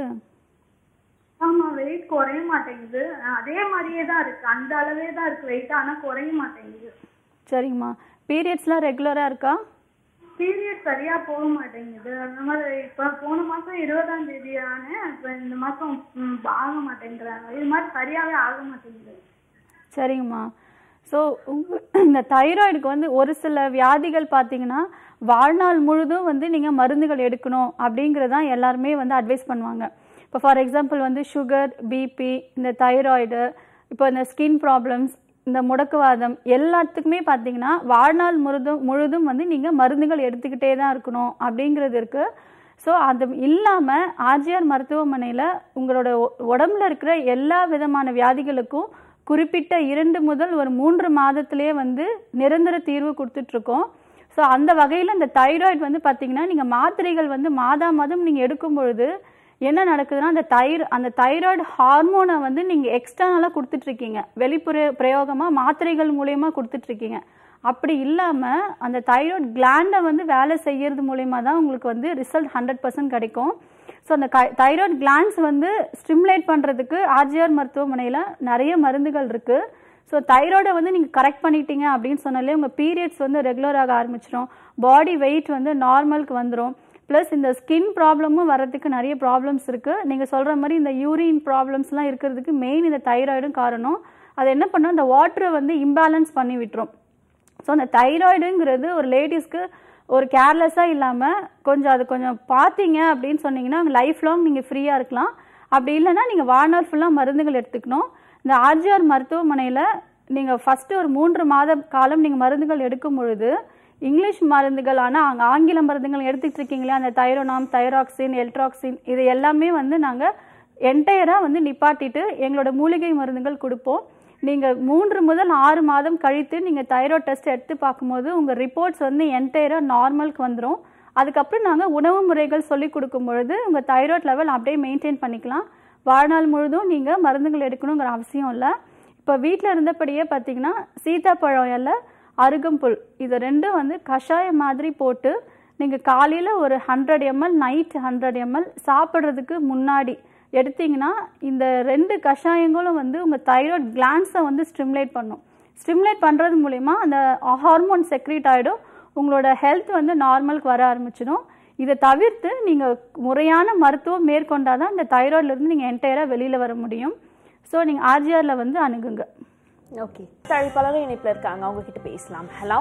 ஆமா வெயிட் குறைய மாட்டேங்குது அஹ், அதே மாதிரியே தான் இருக்கு அந்த அளவே தான் இருக்கு வெயிட் ஆனா குறைய மாட்டேங்குது சரிங்கம்மா பீரியட்ஸ்லாம் ரெகுலராக இருக்கா பீரியட் சரியா போக மாட்டேங்குது அந்த மாதிரி இப்ப போன மாசம் இருபதாம் தேதி ஆனேன் இப்ப இந்த மாசம் ம், ஆக மாட்டேங்கிறாங்க இது மாதிரி சரியாவே ஆக மாட்டேங்குது சரிங்கம்மா ஸோ இந்த தைராய்டுக்கு வந்து ஒரு சில வியாதிகள் பார்த்தீங்கன்னா வாழ்நாள் முழுதும் வந்து நீங்கள் மருந்துகள் எடுக்கணும் அப்படிங்கிறது தான் எல்லாருமே வந்து அட்வைஸ் பண்ணுவாங்க இப்போ ஃபார் எக்ஸாம்பிள் வந்து சுகர் பிபி இந்த தைராய்டு இப்போ இந்த ஸ்கின் ப்ராப்ளம்ஸ் இந்த முடக்குவாதம் எல்லாத்துக்குமே பார்த்தீங்கன்னா வாழ்நாள் முழுதும் முழுதும் வந்து நீங்கள் மருந்துகள் எடுத்துக்கிட்டே தான் இருக்கணும் அப்படிங்கிறது இருக்குது ஸோ அது இல்லாமல் ஆர்ஜிஆர் மருத்துவமனையில் உங்களோட உ- உடம்புல இருக்கிற எல்லா விதமான வியாதிகளுக்கும் குறிப்பிட்ட இரண்டு முதல் ஒரு மூன்று மாதத்திலேயே வந்து நிரந்தர தீர்வு கொடுத்துட்ருக்கோம் ஸோ அந்த வகையில் இந்த தைராய்டு வந்து பார்த்தீங்கன்னா நீங்கள் மாத்திரைகள் வந்து மாதா மாதம் நீங்கள் எடுக்கும் பொழுது என்ன நடக்குதுன்னா அந்த தைர் அந்த தைராய்டு ஹார்மோனை வந்து நீங்கள் எக்ஸ்டர்னலாக கொடுத்துட்ருக்கீங்க வெளிப்புற பிரயோகமாக மாத்திரைகள் மூலயமா கொடுத்துட்ருக்கீங்க அப்படி இல்லாமல் அந்த தைராய்டு கிளாண்டை வந்து வேலை செய்யறது மூலயமா தான் உங்களுக்கு வந்து ரிசல்ட் ஹண்ட்ரட் பர்சன்ட் கிடைக்கும் ஸோ அந்த தைராய்டு கிளாண்ட்ஸ் வந்து ஸ்டிமுலேட் பண்ணுறதுக்கு ஆர்ஜிஆர் மருத்துவமனையில் நிறைய மருந்துகள் இருக்குது ஸோ தைராய்டை வந்து நீங்கள் கரெக்ட் பண்ணிட்டீங்க அப்படின்னு சொன்னாலே உங்கள் பீரியட்ஸ் வந்து ரெகுலராக ஆரம்பிச்சிடும் பாடி வெயிட் வந்து நார்மலுக்கு வந்துடும் ப்ளஸ் இந்த ஸ்கின் ப்ராப்ளமும் வர்றதுக்கு நிறைய ப்ராப்ளம்ஸ் இருக்குது நீங்கள் சொல்கிற மாதிரி இந்த யூரின் ப்ராப்ளம்ஸ்லாம் இருக்கிறதுக்கு மெயின் இந்த தைராய்டும் காரணம் அது என்ன பண்ணும் அந்த வாட்டரை வந்து இம்பேலன்ஸ் பண்ணி விட்டுரும் ஸோ அந்த தைராய்டுங்கிறது ஒரு லேடிஸ்க்கு ஒரு கேர்லெஸ்ஸாக இல்லாமல் கொஞ்சம் அது கொஞ்சம் பார்த்தீங்க அப்படின்னு சொன்னீங்கன்னா லைஃப் லாங் நீங்கள் ஃப்ரீயாக இருக்கலாம் அப்படி இல்லைன்னா நீங்கள் வாழ்நாள் ஃபுல்லாக மருந்துகள் எடுத்துக்கணும் இந்த ஆர்ஜிஆர் மருத்துவமனையில் நீங்கள் ஃபஸ்ட்டு ஒரு மூன்று மாத காலம் நீங்கள் மருந்துகள் எடுக்கும் பொழுது இங்கிலீஷ் மருந்துகள் ஆனால் அங்கே ஆங்கில மருந்துகள் எடுத்துக்கிட்டு இருக்கீங்களா அந்த தைரோனாம் தைராக்சின் எல்ட்ராக்சின் இது எல்லாமே வந்து நாங்கள் என்டையராக வந்து நிப்பாட்டிட்டு எங்களோட மூலிகை மருந்துகள் கொடுப்போம் நீங்கள் மூன்று முதல் ஆறு மாதம் கழித்து நீங்கள் தைராய்டு டெஸ்ட் எடுத்து பார்க்கும்போது உங்கள் ரிப்போர்ட்ஸ் வந்து என்டையராக நார்மலுக்கு வந்துடும் அதுக்கப்புறம் நாங்கள் உணவு முறைகள் சொல்லி கொடுக்கும் பொழுது உங்கள் தைராய்டு லெவல் அப்படியே மெயின்டைன் பண்ணிக்கலாம் வாழ்நாள் முழுதும் நீங்கள் மருந்துகள் எடுக்கணுங்கிற அவசியம் இல்லை இப்போ வீட்டில் இருந்தபடியே பார்த்தீங்கன்னா சீத்தாப்பழம் இலை அருகம்புல் இது ரெண்டும் வந்து கஷாயம் மாதிரி போட்டு நீங்கள் காலையில் ஒரு hundred ml night hundred ml சாப்பிட்றதுக்கு முன்னாடி எடுத்தீங்கன்னா இந்த ரெண்டு கஷாயங்களும் வந்து உங்கள் தைராய்டு கிளான்ஸை வந்து ஸ்டிமுலேட் பண்ணும் ஸ்டிமுலேட் பண்ணுறது மூலிமா அந்த ஹார்மோன் செக்ரீட் ஆகிடும் உங்களோட ஹெல்த் வந்து நார்மலுக்கு வர ஆரம்பிச்சிடும் இதை தவிர்த்து நீங்கள் முறையான மருத்துவம் மேற்கொண்டால் தான் இந்த தைராய்டுலேருந்து நீங்கள் என்டையராக வெளியில் வர முடியும் ஸோ நீங்கள் ஆர்ஜிஆரில் வந்து அணுகுங்க ஓகே அழைப்பாளர் இணைப்பில் இருக்காங்க அவங்க கிட்ட பேசலாம் ஹலோ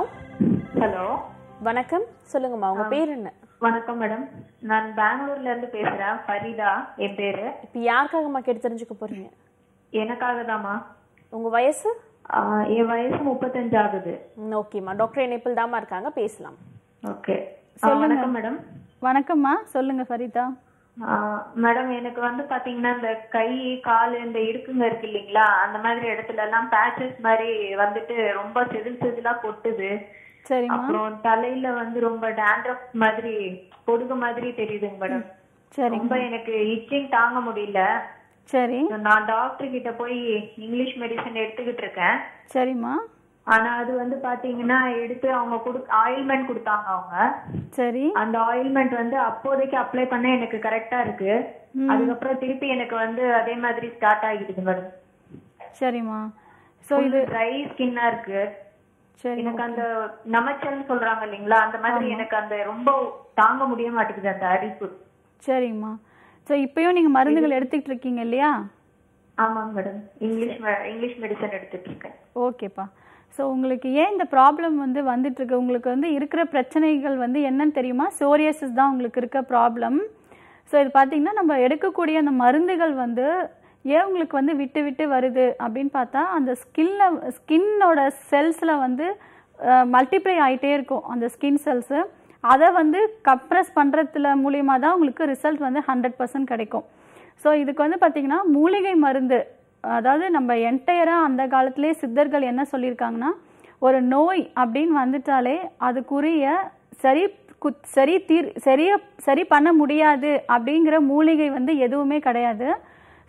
ஹலோ வணக்கம் சொல்லுங்கம்மா உங்க பேர் என்ன வணக்கம் மேடம் நான் பெங்களூர்ல இருந்து பேசுறேன் ஃபரிதா என் பேரு இப்போ யாருக்காகம்மா கேட்டு தெரிஞ்சுக்க போறீங்க எனக்காக தாம்மா உங்க வயசு ஆஹ் என் வயசு முப்பத்தஞ்சு ஆகுது ம், ஓகேம்மா டாக்டர் இணைப்பில் தாம்மா இருக்காங்க பேசலாம் ஓகே சொல்லுங்க. வணக்கம் மேடம் வணக்கம்மா சொல்லுங்கள் ஃபரிதா ஆஹ் மேடம் எனக்கு வந்து பாத்தீங்கன்னா இந்த கை கால் இந்த இடுக்குங்க இருக்கு இல்லைங்களா அந்த மாதிரி இடத்துல எல்லாம் பேச்சஸ் மாதிரி வந்துட்டு ரொம்ப செதில் செதிலா கொட்டுது சரிம்மா அப்புறம் தலையில வந்து ரொம்ப டேண்ட்ரஃப் மாதிரி பொடுகு மாதிரி தெரியுதுங்க மேடம் சரிங்க ரொம்ப எனக்கு இச்சிங் தாங்க முடியல சரி நான் டாக்டர் கிட்ட போய் இங்கிலீஷ் மெடிசன் எடுத்துக்கிட்டு இருக்கேன் சரிம்மா ஆனா அது வந்து பாத்தீங்கன்னா எடுத்து அவங்க குடு ஆயில்மெண்ட் கொடுத்தாங்க அவங்க சரி அந்த ஆயில்மெண்ட் வந்து அப்போதைக்கு அப்ளை பண்ண எனக்கு கரெக்டா இருக்கு அதுக்கப்புறம் திருப்பி எனக்கு வந்து அதே மாதிரி ஸ்டார்ட் ஆகிடுது மேடம் சரிம்மா ஸோ இது ட்ரை ஸ்கின்னா இருக்கு சரி எனக்கு அந்த நமச்சல்னு சொல்றாங்க இல்லைங்களா அந்த மாதிரி எனக்கு அந்த ரொம்ப தாங்க முடிய மாட்டேங்குது அந்த அரிப்பு சரிங்கம்மா ஸோ இப்பயும் நீங்கள் மருந்துகள் எடுத்துக்கிட்டு இருக்கீங்க இல்லையா ஆமாங்க madam English me- English medicine எடுத்துட்டு இருக்கேன் ஓகேப்பா ஸோ உங்களுக்கு ஏன் இந்த ப்ராப்ளம் வந்து வந்துட்டு இருக்கு உங்களுக்கு வந்து இருக்கிற பிரச்சனைகள் வந்து என்னன்னு தெரியுமா சோரியாசிஸ் தான் உங்களுக்கு இருக்க ப்ராப்ளம் ஸோ இது பார்த்தீங்கன்னா நம்ம எடுக்கக்கூடிய அந்த மருந்துகள் வந்து ஏன் உங்களுக்கு வந்து விட்டு விட்டு வருது அப்படின்னு பார்த்தா அந்த ஸ்கின்ல ஸ்கின்னோட செல்ஸில் வந்து மல்டிப்ளை ஆகிட்டே இருக்கும் அந்த ஸ்கின் செல்ஸு அதை வந்து கம்ப்ரஸ் பண்ணுறதுல மூலியமாக தான் உங்களுக்கு ரிசல்ட் வந்து ஹண்ட்ரட் பர்சன்ட் கிடைக்கும் ஸோ இதுக்கு வந்து பார்த்தீங்கன்னா மூலிகை மருந்து அதாவது நம்ம என்டையராக அந்த காலத்திலே சித்தர்கள் என்ன சொல்லியிருக்காங்கன்னா ஒரு நோய் அப்படின்னு வந்துட்டாலே அதுக்குரிய சரி குத் சரி தீர் சரிய சரி பண்ண முடியாது அப்படிங்கிற மூலிகை வந்து எதுவுமே கிடையாது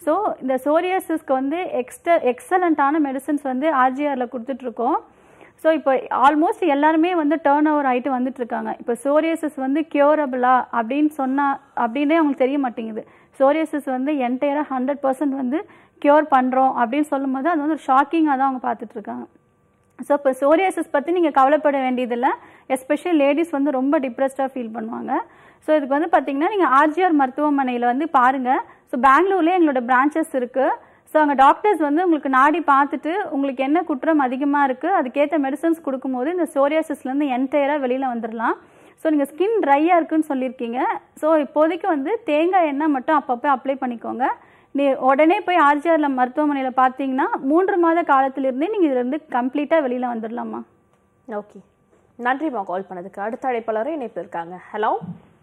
ஸோ இந்த சோரியாசிஸ்க்கு வந்து எக்ஸ்ட எக்ஸலண்ட்டான மெடிசன்ஸ் வந்து ஆர்ஜிஆரில் கொடுத்துட்ருக்கோம் ஸோ இப்போ ஆல்மோஸ்ட் எல்லாருமே வந்து டேர்ன் ஓவர் ஆகிட்டு வந்துட்டு இருக்காங்க இப்போ சோரியாசிஸ் வந்து கியூரபிளா அப்படின்னு சொன்னால் அப்படின்னே அவங்களுக்கு தெரிய மாட்டேங்குது சோரியாசிஸ் வந்து என்டையராக ஹண்ட்ரட் பர்சன்ட் வந்து க்யூர் பண்ணுறோம் அப்படின்னு சொல்லும்போது அது வந்து ஒரு ஷாக்கிங்காக தான் அவங்க பார்த்துட்டு இருக்காங்க ஸோ இப்போ சோரியாசிஸ் பற்றி நீங்கள் கவலைப்பட வேண்டியதில்லை எஸ்பெஷலி லேடிஸ் வந்து ரொம்ப டிப்ரெஸ்டாக ஃபீல் பண்ணுவாங்க ஸோ இதுக்கு வந்து பார்த்தீங்கன்னா நீங்கள் ஆர்ஜிஆர் மருத்துவமனையில் வந்து பாருங்கள் ஸோ பெங்களூர்லேயே எங்களோட பிரான்ச்சஸ் இருக்குது ஸோ அங்கே டாக்டர்ஸ் வந்து உங்களுக்கு நாடி பார்த்துட்டு உங்களுக்கு என்ன குற்றம் அதிகமாக இருக்குது அதுக்கேற்ற மெடிசன்ஸ் கொடுக்கும்போது இந்த சோரியாசிஸ்லேருந்து என்டையராக வெளியில் வந்துடலாம் ஸோ நீங்கள் ஸ்கின் ட்ரையாக இருக்குன்னு சொல்லியிருக்கீங்க ஸோ இப்போதைக்கு வந்து தேங்காய் எண்ணெய் மட்டும் அப்பப்போ அப்ளை பண்ணிக்கோங்க நீ உடனே போய் ஆர்ஜிஆரில் மருத்துவமனையில் பார்த்தீங்கன்னா மூன்று மாத காலத்திலிருந்தே நீங்கள் இதுலேருந்து கம்ப்ளீட்டாக வெளியில் வந்துடலாமா ஓகே நன்றிம்மா கால் பண்ணதுக்கு அடுத்த அழைப்பாளரும் இணைப்பில் இருக்காங்க ஹலோ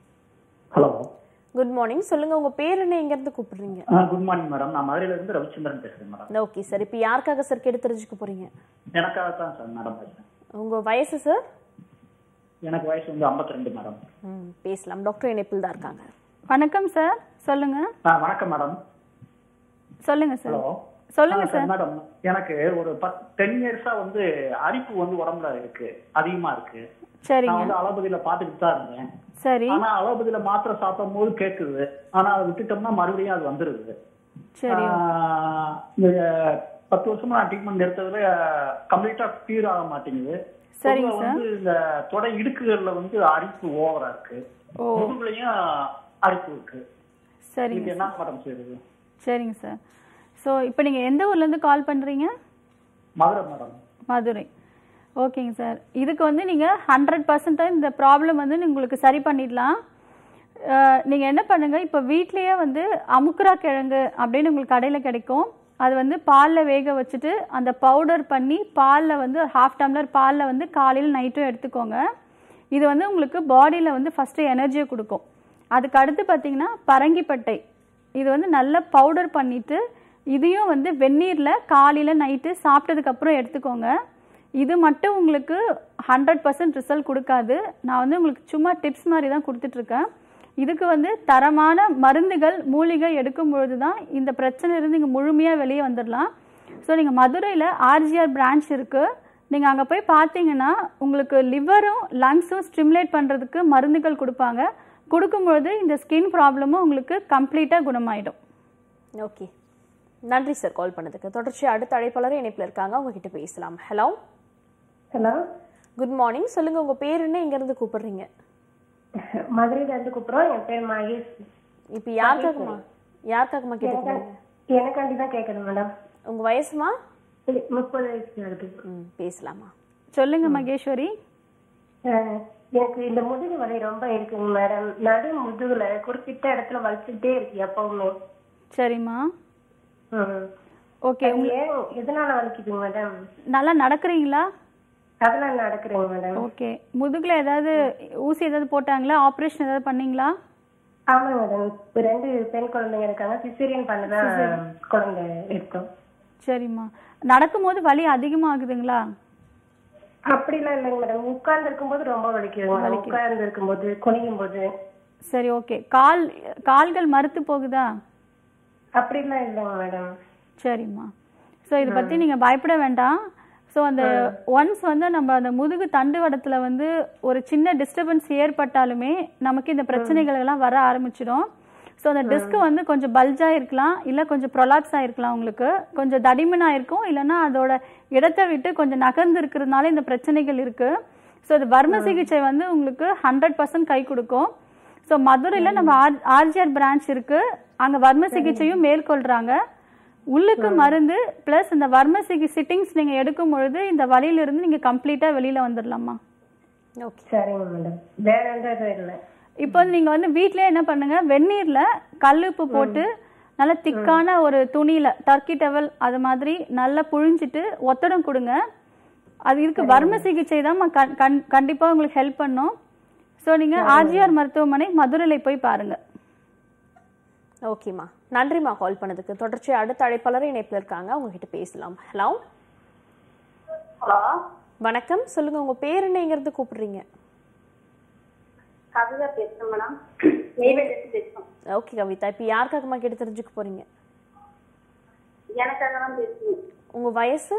ஹலோ குட் மார்னிங் சொல்லுங்க உங்க பேர் என்ன எங்க இருந்து கூப்பிடுறீங்க குட் மார்னிங் மேடம் நான் மதுரையில இருந்து ரவிச்சந்திரன் பேசுறேன் மேடம் ஓகே சார் இப்போ யாருக்காக சார் கேட்டு தெரிஞ்சுக்க போறீங்க எனக்காக தான் சார் மேடம் பேசுறேன் உங்க வயசு சார் எனக்கு வயசு வந்து 52 மேடம் ம் பேசலாம் டாக்டர் இணைப்பில் தான் இருக்காங்க வணக்கம் சார் சொல்லுங்கள் ஆ வணக்கம் மேடம் சொல்லுங்கள் சார் ஹலோ சொல்லுங்க ஆ, சார் மேடம் எனக்கு ஒரு பத் டென் இயர்ஸா வந்து அரிப்பு வந்து உடம்புல இருக்கு அதிகமா இருக்கு நான் சரிங்க வந்து அலோபதியில பாத்துக்கிட்டு தான் இருந்தேன் சரி ஆனா அலோபதியில மாத்திரை சாப்பிடும் போது கேக்குது ஆனா அதை விட்டுட்டோம்னா மறுபடியும் அது வந்துருது சரி ஆ, இந்த பத்து வருஷமா நான் ட்ரீட்மெண்ட் எடுத்ததுல கம்ப்ளீட்டா கியூர் ஆக மாட்டேங்குது சரிங்க பொதுவா வந்து இந்த தொடை இடுக்குகள்ல வந்து அரிப்பு ஓவரா இருக்கு ஓ முதுகுலயும் அரிப்பு இருக்கு சரிங்க இதுக்கு என்ன மேடம் செய்யுது சரிங்க சார் ஸோ இப்போ நீங்கள் எந்த ஊர்லேருந்து கால் பண்ணுறீங்க மதுரை மேடம் மதுரை ஓகேங்க சார் இதுக்கு வந்து நீங்கள் ஹண்ட்ரட் பர்சன்டாக இந்த ப்ராப்ளம் வந்து உங்களுக்கு சரி பண்ணிடலாம் நீங்கள் என்ன பண்ணுங்கள் இப்போ வீட்லேயே வந்து அமுக்குரா கிழங்கு அப்படின்னு உங்களுக்கு கடையில் கிடைக்கும் அது வந்து பாலில் வேக வச்சுட்டு அந்த பவுடர் பண்ணி பாலில் வந்து ஒரு ஹாஃப் டம்ளர் பாலில் வந்து காலையில் நைட்டும் எடுத்துக்கோங்க இது வந்து உங்களுக்கு பாடியில் வந்து ஃபஸ்ட்டு எனர்ஜியை கொடுக்கும் அதுக்கு அடுத்து பார்த்தீங்கன்னா பரங்கிப்பட்டை இது வந்து நல்லா பவுடர் பண்ணிவிட்டு இதையும் வந்து வெந்நீரில் காலையில் நைட்டு சாப்பிட்டதுக்கப்புறம் எடுத்துக்கோங்க இது மட்டும் உங்களுக்கு ஹண்ட்ரட் பர்சன்ட் ரிசல்ட் கொடுக்காது நான் வந்து உங்களுக்கு சும்மா டிப்ஸ் மாதிரி தான் கொடுத்துட்ருக்கேன் இதுக்கு வந்து தரமான மருந்துகள் மூலிகை எடுக்கும் பொழுது தான் இந்த பிரச்சனையிலேருந்து நீங்கள் முழுமையாக வெளியே வந்துடலாம் ஸோ நீங்கள் மதுரையில் ஆர்ஜிஆர் பிரான்ச் இருக்குது நீங்கள் அங்கே போய் பார்த்தீங்கன்னா உங்களுக்கு லிவரும் லங்ஸும் ஸ்டிமுலேட் பண்ணுறதுக்கு மருந்துகள் கொடுப்பாங்க கொடுக்கும்பொழுது இந்த ஸ்கின் ப்ராப்ளமும் உங்களுக்கு கம்ப்ளீட்டாக குணமாயிடும் ஓகே நன்றி சார் கால் பண்ணதுக்கு தொடர்ச்சி அடுத்த அழைப்பாளரும் இணைப்பில் இருக்காங்க அவங்க கிட்ட பேசலாம் ஹலோ ஹலோ குட் மார்னிங் சொல்லுங்க உங்க பேர் என்ன இங்க இருந்து கூப்பிடுறீங்க மதுரையில இருந்து கூப்பிடுறோம் என் பேர் மகேஷ் இப்போ யாருக்காகமா யாருக்காகமா கேட்டுக்கிறீங்க எனக்காண்டி தான் கேட்கணும் மேடம் உங்க வயசுமா முப்பது வயசு ஆகுது ம் பேசலாமா சொல்லுங்க மகேஸ்வரி அஹ், எனக்கு இந்த முதுகு வலி ரொம்ப இருக்குங்க மேடம் நடு முதுகுல குறிப்பிட்ட இடத்துல வலிச்சுட்டே இருக்கு எப்பவுமே சரிம்மா ம். ஓகே அது ஏன் எதனால வலிக்குதுங்க மேடம் நல்லா நடக்கிறீங்களா அதெல்லாம் நடக்குறேங்க மேடம் ஓகே முதுகில் ஏதாவது ஊசி ஏதாவது போட்டாங்களா ஆப்ரேஷன் ஏதாவது பண்ணீங்களா ஆமா மேடம் இப்ப ரெண்டு பெண் குழந்தைங்க இருக்காங்க சிசேரியன் பண்ணதான் குழந்தை எடுத்தோம் சரிம்மா நடக்கும்போது வலி அதிகமாகுதுங்களா அப்படிலாம் இல்லைங்க மேடம் உட்கார்ந்து இருக்கும்போது ரொம்ப வலிக்குது மேடம் உட்கார்ந்து இருக்கும்போது குனியும் போது சரி ஓகே கால் கால்கள் மறுத்து போகுதா அப்படிலாம் இல்லைங்க மேடம் சரிம்மா ஸோ இதை பற்றி நீங்கள் பயப்பட வேண்டாம் ஸோ அந்த ஒன்ஸ் வந்து நம்ம அந்த முதுகு தண்டுவடத்தில் வந்து ஒரு சின்ன டிஸ்டர்பன்ஸ் ஏற்பட்டாலுமே நமக்கு இந்த பிரச்சனைகள் எல்லாம் வர ஆரம்பிச்சிடும் ஸோ அந்த டிஸ்க் வந்து கொஞ்சம் பல்ஜாக இருக்கலாம் இல்லை கொஞ்சம் ப்ரொலாப்ஸ் ஆயிருக்கலாம் உங்களுக்கு கொஞ்சம் தடிமனாக இருக்கும் இல்லைன்னா அதோட இடத்தை விட்டு கொஞ்சம் நகர்ந்து இருக்கிறதுனால இந்த பிரச்சனைகள் இருக்குது ஸோ இது வர்ம சிகிச்சை வந்து உங்களுக்கு ஹண்ட்ரட் பர்சன்ட் கை கொடுக்கும் ஸோ மதுரையில் நம்ம ஆர் ஆர்ஜிஆர் பிரான்ச் இருக்கு அங்கே வர்ம சிகிச்சையும் மேற்கொள்றாங்க உள்ளுக்கு மருந்து ப்ளஸ் இந்த வர்ம சிகி சிட்டிங்ஸ் நீங்கள் எடுக்கும் பொழுது இந்த வலியிலிருந்து நீங்கள் கம்ப்ளீட்டாக வெளியில் வந்துடலாமா ஓகே சரிங்க மேடம் வேற எந்த இதுவும் இல்லை இப்போ வந்து நீங்கள் வந்து வீட்டிலே என்ன பண்ணுங்க வெந்நீரில் கல்லுப்பு போட்டு நல்ல திக்கான ஒரு துணியில் டர்க்கி டவல் அது மாதிரி நல்லா புழிஞ்சிட்டு ஒத்தடம் கொடுங்க அது இருக்கு வர்ம சிகிச்சை தான் கண்டிப்பாக உங்களுக்கு ஹெல்ப் பண்ணும் ஸோ நீங்கள் ஆர்ஜிஆர் மருத்துவமனை மதுரையில் போய் பாருங்கள் ஓகேம்மா நன்றிம்மா கால் பண்ணதுக்கு தொடர்ச்சி அடுத்த அழைப்பாளரும் இணைப்பில் இருக்காங்க அவங்க கிட்ட பேசலாம் ஹலோ ஹலோ வணக்கம் சொல்லுங்க உங்க பேர் என்ன இங்க இருந்து கூப்பிடுறீங்க கவிதா பேசுறேன் மேடம் நெய்வேலியிலிருந்து பேசுறோம் ஓகே கவிதா இப்போ யாருக்காகமா கேட்டு தெரிஞ்சுக்க போறீங்க எனக்காக தான் பேசுறேன் உங்க வயசு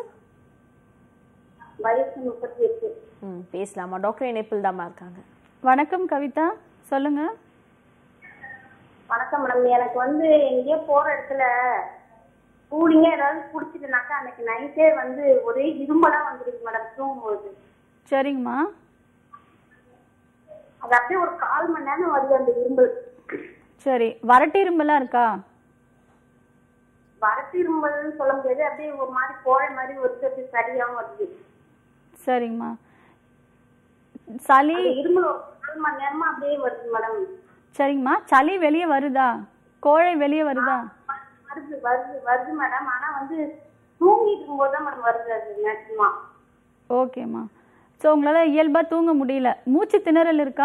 வயசு முப்பத்தி எட்டு ம் பேசலாமா டாக்டர் இணைப்பில் தாம்மா இருக்காங்க வணக்கம் கவிதா சொல்லுங்க வணக்கம் மேடம் எனக்கு வந்து எங்கேயோ போற இடத்துல கூலிங்கா ஏதாவது குடிச்சிட்டுனாக்கா அன்னைக்கு நைட்டே வந்து ஒரே இரும்பலா வந்துருக்கு மேடம் தூங்கும்போது சரிங்கம்மா அது அப்படியே ஒரு கால் மணி நேரம் வருது அந்த இரும்பல் சரி வறட்டு இரும்பெல்லாம் இருக்கா வரட்டு இரும்பல்னு சொல்ல முடியாது அப்படியே ஒரு மாதிரி கோழை மாதிரி ஒரு அப்படியே சரியாவும் வருது சரிங்கம்மா சளி அந்த இரும்பல் ஒரு கால் மணி நேரமா அப்படியே வருது மேடம் சரிங்கம்மா சளி வெளியே வருதா கோழை வெளியே வருதா வருது வருது வருது மேடம் ஆனா வந்து தூங்கிட்டு இருக்கும்போது தான் மேடம் வருது அது மேக்சிமம் ஓகேம்மா ஸோ உங்களால் இயல்பாக தூங்க முடியல மூச்சு திணறல் இருக்கா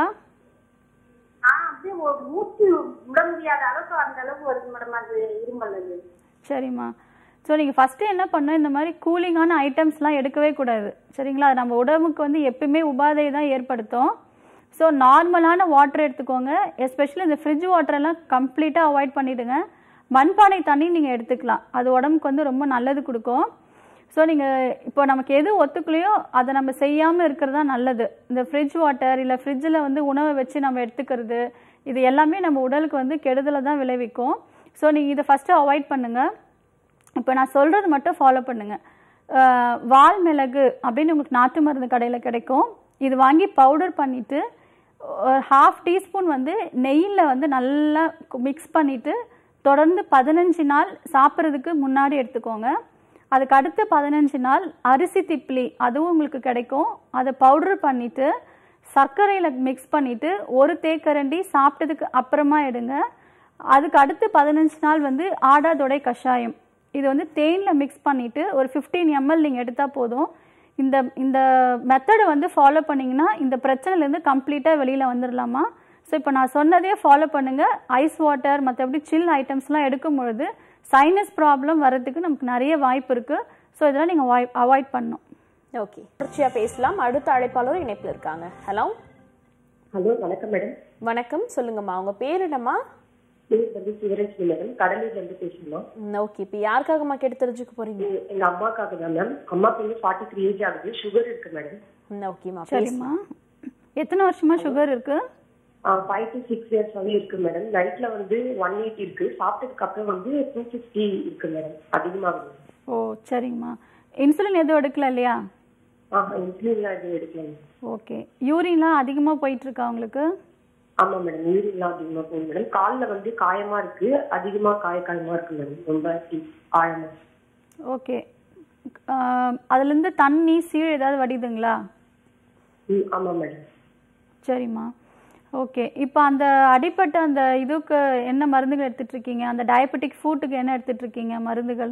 ஆ அப்படியே ஒரு மூச்சு விட முடியாத அளவுக்கு அந்த அளவுக்கு வருது மேடம் அது இருமல் அது சரிம்மா ஸோ நீங்கள் ஃபஸ்ட்டு என்ன பண்ணணும் இந்த மாதிரி கூலிங்கான ஐட்டம்ஸ்லாம் எடுக்கவே கூடாது சரிங்களா அது நம்ம உடம்புக்கு வந்து எப்பயுமே உபாதை தான் ஏற்படுத்தும் ஸோ நார்மலான வாட்டர் எடுத்துக்கோங்க எஸ்பெஷலி இந்த ஃப்ரிட்ஜ் வாட்டரெல்லாம் கம்ப்ளீட்டாக அவாய்ட் பண்ணிவிடுங்க மண்பானை தண்ணி நீங்கள் எடுத்துக்கலாம் அது உடம்புக்கு வந்து ரொம்ப நல்லது கொடுக்கும் ஸோ நீங்கள் இப்போ நமக்கு எது ஒத்துக்கலையோ அதை நம்ம செய்யாமல் இருக்கிறது தான் நல்லது இந்த ஃப்ரிட்ஜ் வாட்டர் இல்லை ஃப்ரிட்ஜில் வந்து உணவை வச்சு நம்ம எடுத்துக்கிறது இது எல்லாமே நம்ம உடலுக்கு வந்து கெடுதலை தான் விளைவிக்கும் ஸோ நீங்கள் இதை ஃபஸ்ட்டு அவாய்ட் பண்ணுங்கள் இப்போ நான் சொல்கிறது மட்டும் ஃபாலோ பண்ணுங்கள் அஹ், வால் மிளகு அப்படின்னு உங்களுக்கு நாட்டு மருந்து கடையில் கிடைக்கும் இது வாங்கி பவுடர் பண்ணிவிட்டு ஒரு ஹாஃப் டீஸ்பூன் வந்து நெய்யில் வந்து நல்லா மிக்ஸ் பண்ணிவிட்டு தொடர்ந்து பதினஞ்சு நாள் சாப்பிட்றதுக்கு முன்னாடி எடுத்துக்கோங்க அதுக்கு அடுத்து பதினஞ்சு நாள் அரிசி திப்ளி அதுவும் உங்களுக்கு கிடைக்கும் அதை பவுடர் பண்ணிவிட்டு சர்க்கரையில் மிக்ஸ் பண்ணிவிட்டு ஒரு தேக்கரண்டி சாப்பிட்டதுக்கு அப்புறமா எடுங்க அதுக்கு அடுத்து பதினஞ்சு நாள் வந்து ஆடாதொடை கஷாயம் இது வந்து தேனில் மிக்ஸ் பண்ணிவிட்டு ஒரு ஃபிஃப்டீன் எம்எல் நீங்கள் எடுத்தால் போதும் இந்த இந்த மெத்தடை வந்து ஃபாலோ பண்ணிங்கன்னா இந்த பிரச்சனையிலேருந்து கம்ப்ளீட்டாக வெளியில் வந்துடலாமா ஸோ இப்போ நான் சொன்னதே ஃபாலோ பண்ணுங்கள் ஐஸ் வாட்டர் மற்றபடி சில் ஐட்டம்ஸ்லாம் எடுக்கும் பொழுது சைனஸ் ப்ராப்ளம் வர்றதுக்கு நமக்கு நிறைய வாய்ப்பு இருக்குது ஸோ இதெல்லாம் நீங்கள் அவாய்ட் பண்ணணும் ஓகே தொடர்ச்சியா பேசலாம் அடுத்த அழைப்பாளர் இணைப்பில் இருக்காங்க ஹலோ ஹலோ வணக்கம் மேடம் வணக்கம் சொல்லுங்கம்மா உங்க பேர் என்னம்மா பேர் வந்து சிவரட்சுமி மேடம் கடலூர்ல இருந்து பேசணும் ஓகே இப்போ யாருக்காகம்மா கேட்டு தெரிஞ்சுக்க போறீங்க எங்க அம்மாக்காக தான் மேம் அம்மாக்கு வந்து ஃபார்ட்டி த்ரீ ஏஜ் ஆகுது சுகர் இருக்கு மேடம் ஓகேம்மா சரிம்மா எத்தனை வருஷமா சுகர் இருக்கு ஃபைவ் டு சிக்ஸ் இயர்ஸாவே இருக்கு மேடம் நைட்ல வந்து ஒன் எயிட்டி இருக்கு சாப்பிட்டதுக்கு அப்புறம் வந்து டூ ஃபிஃப்டி இருக்கு மேடம் அதிகமாகுது ஓ சரிங்கம்மா இன்சுலின் எதுவும் எடுக்கல இல்லையா ஆ இன்சுலின்லாம் எதுவும் எடுக்கலாம் ஓகே யூரின்லாம் அதிகமாக போயிட்டு இருக்கா உங்களுக்கு ஆமா மேடம் யூரின்லாம் அதிகமா போகுது மேடம் கால்ல வந்து காயமா இருக்கு அதிகமா காய காயமா இருக்கு மேடம் ரொம்ப deep, ஆழமா ஓகே அதுலேருந்து தண்ணி சீழ் ஏதாவது வடியுதுங்களா ம், ஆமா மேடம் சரிம்மா ஓகே இப்போ அந்த அடிப்பட்ட அந்த இதுக்கு என்ன மருந்துகள் எடுத்துட்டு இருக்கீங்க அந்த டயபெட்டிக் ஃபுட்டுக்கு என்ன எடுத்துட்டு இருக்கீங்க மருந்துகள்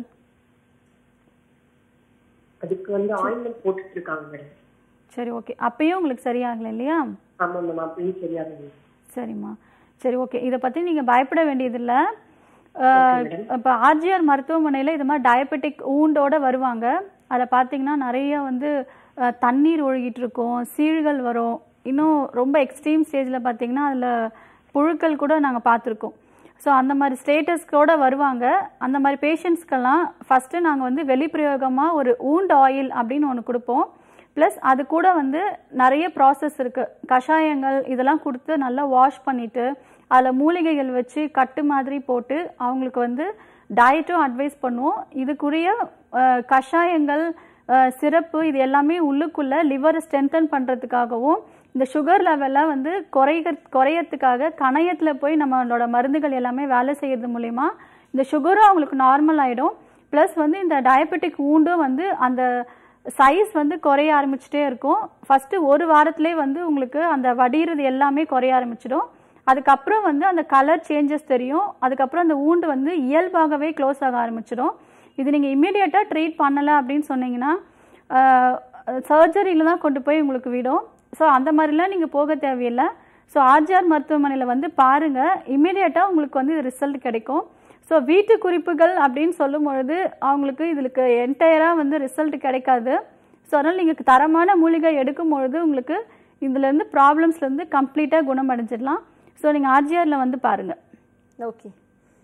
அதுக்கு வந்து ஆயின்மெண்ட் போட்டுட்டு இருக்காங்க மேடம் சரி ஓகே அப்பயும் உங்களுக்கு சரியாகலை இல்லையா ஆமா மேம் அப்பயும் சரியாகுது சரிம்மா சரி ஓகே இதை பற்றி நீங்கள் பயப்பட வேண்டியதில்லை இப்போ ஆர்ஜிஆர் மருத்துவமனையில் இது மாதிரி டயபெட்டிக் ஊண்டோட வருவாங்க அதை பார்த்தீங்கன்னா நிறைய வந்து அஹ், தண்ணீர் ஒழுகிட்டு இருக்கும் சீழ்கள் வரும் இன்னும் ரொம்ப எக்ஸ்ட்ரீம் ஸ்டேஜில் பார்த்தீங்கன்னா அதில் புழுக்கள் கூட நாங்கள் பார்த்துருக்கோம் ஸோ அந்த மாதிரி ஸ்டேட்டஸ்க்கோட வருவாங்க அந்த மாதிரி பேஷண்ட்ஸ்க்கெல்லாம் ஃபஸ்ட்டு நாங்கள் வந்து வெளிப்பிரயோகமாக ஒரு ஊண்ட் ஆயில் அப்படின்னு ஒன்று கொடுப்போம் ப்ளஸ் அது கூட வந்து நிறைய ப்ராசஸ் இருக்குது கஷாயங்கள் இதெல்லாம் கொடுத்து நல்லா வாஷ் பண்ணிவிட்டு அதில் மூலிகைகள் வச்சு கட்டு மாதிரி போட்டு அவங்களுக்கு வந்து டயட்டும் அட்வைஸ் பண்ணுவோம் இதுக்குரிய அஹ், கஷாயங்கள் சிறப்பு இது எல்லாமே உள்ளுக்குள்ளே லிவரை ஸ்ட்ரென்தன் பண்ணுறதுக்காகவும் இந்த சுகர் லெவலை வந்து குறைக குறையறதுக்காக கணையத்தில் போய் நம்மளோட மருந்துகள் எல்லாமே வேலை செய்யறது மூலிமா இந்த சுகரும் அவங்களுக்கு நார்மல் ஆகிடும் ப்ளஸ் வந்து இந்த டயபெட்டிக் ஊண்டும் வந்து அந்த சைஸ் வந்து குறைய ஆரம்பிச்சிட்டே இருக்கும் ஃபஸ்ட்டு ஒரு வாரத்திலே வந்து உங்களுக்கு அந்த வடிகிறது எல்லாமே குறைய ஆரம்பிச்சிடும் அதுக்கப்புறம் வந்து அந்த கலர் சேஞ்சஸ் தெரியும் அதுக்கப்புறம் அந்த ஊண்டு வந்து இயல்பாகவே க்ளோஸ் ஆக ஆரம்பிச்சிடும் இது நீங்கள் இம்மீடியட்டாக ட்ரீட் பண்ணலை அப்படின்னு சொன்னீங்கன்னா சர்ஜரியில் தான் கொண்டு போய் உங்களுக்கு விடும் ஸோ அந்த மாதிரிலாம் நீங்கள் போக தேவையில்லை ஸோ ஆர்ஜிஆர் மருத்துவமனையில் வந்து பாருங்கள் இம்மீடியட்டாக உங்களுக்கு வந்து ரிசல்ட் கிடைக்கும் ஸோ வீட்டு குறிப்புகள் அப்படின்னு சொல்லும் பொழுது அவங்களுக்கு இதுக்கு என்டையராக வந்து ரிசல்ட் கிடைக்காது ஸோ அதனால் நீங்கள் தரமான மூலிகை எடுக்கும் பொழுது உங்களுக்கு இதுலேருந்து ப்ராப்ளம்ஸ்லேருந்து கம்ப்ளீட்டாக குணமடைஞ்சிடலாம் ஸோ நீங்கள் ஆர்ஜிஆரில் வந்து பாருங்கள் ஓகே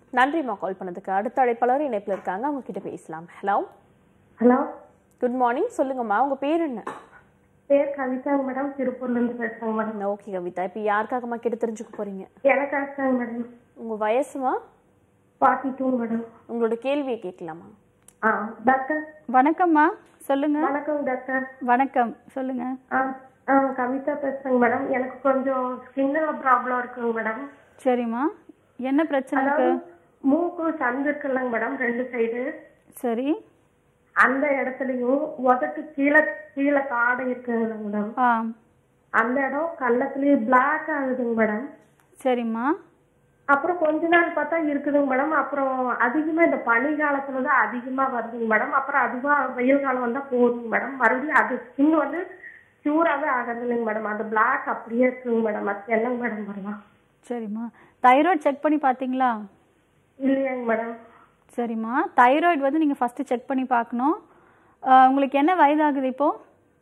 நன்றிம்மா கால் பண்ணதுக்கு அடுத்த அழைப்பாளர் இணைப்பில் இருக்காங்க அவங்க கிட்ட பேசலாம் ஹலோ ஹலோ குட் மார்னிங் சொல்லுங்கம்மா உங்க பேர் என்ன பேர் கவிதாங்க மேடம் திருப்பூர்ல இருந்து பேசுறேங்க மேடம் ஓகே கவிதா இப்போ யாருக்காகம்மா கேட்டு தெரிஞ்சுக்க போறீங்க எனக்காக மேடம் உங்க வயசுமா ஃபார்ட்டி டூ மேடம் உங்களோட கேள்வியை கேட்கலாமா ஆ டாக்டர் வணக்கம்மா சொல்லுங்க வணக்கம் டாக்டர் வணக்கம் சொல்லுங்க ஆ ஆ கவிதா பேசுறேங்க மேடம் எனக்கு கொஞ்சம் ஸ்கின்ல ப்ராப்ளம் இருக்குங்க மேடம் சரிம்மா என்ன பிரச்சனை இருக்கு அதாவது மூக்கு சந்து இருக்குல்லங்க மேடம் ரெண்டு சைடு சரி அந்த இடத்துலயும் உதட்டு கீழே கீழே காடை இருக்குங்க மேடம் ஆ அந்த இடம் கள்ளத்துலயும் பிளாக் ஆகுதுங்க மேடம் சரிம்மா அப்புறம் கொஞ்ச நாள் பார்த்தா இருக்குதுங்க மேடம் அப்புறம் அதிகமா இந்த பனி காலத்துல தான் அதிகமா வருதுங்க மேடம் அப்புறம் அதுவா வெயில் காலம் வந்தா போகுதுங்க மேடம் மறுபடியும் அது ஸ்கின் வந்து க்யூராவே ஆகிறது இல்லைங்க மேடம் அந்த பிளாக் அப்படியே இருக்குங்க மேடம் அது என்னங்க மேடம் வரலாம் சரிம்மா தைராய்டு செக் பண்ணி பார்த்தீங்களா இல்லையாங்க மேடம் சரிம்மா தைராய்டு வந்து நீங்கள் ஃபஸ்ட்டு செக் பண்ணி பார்க்கணும் ஆஹ் உங்களுக்கு என்ன வயதாகுது இப்போது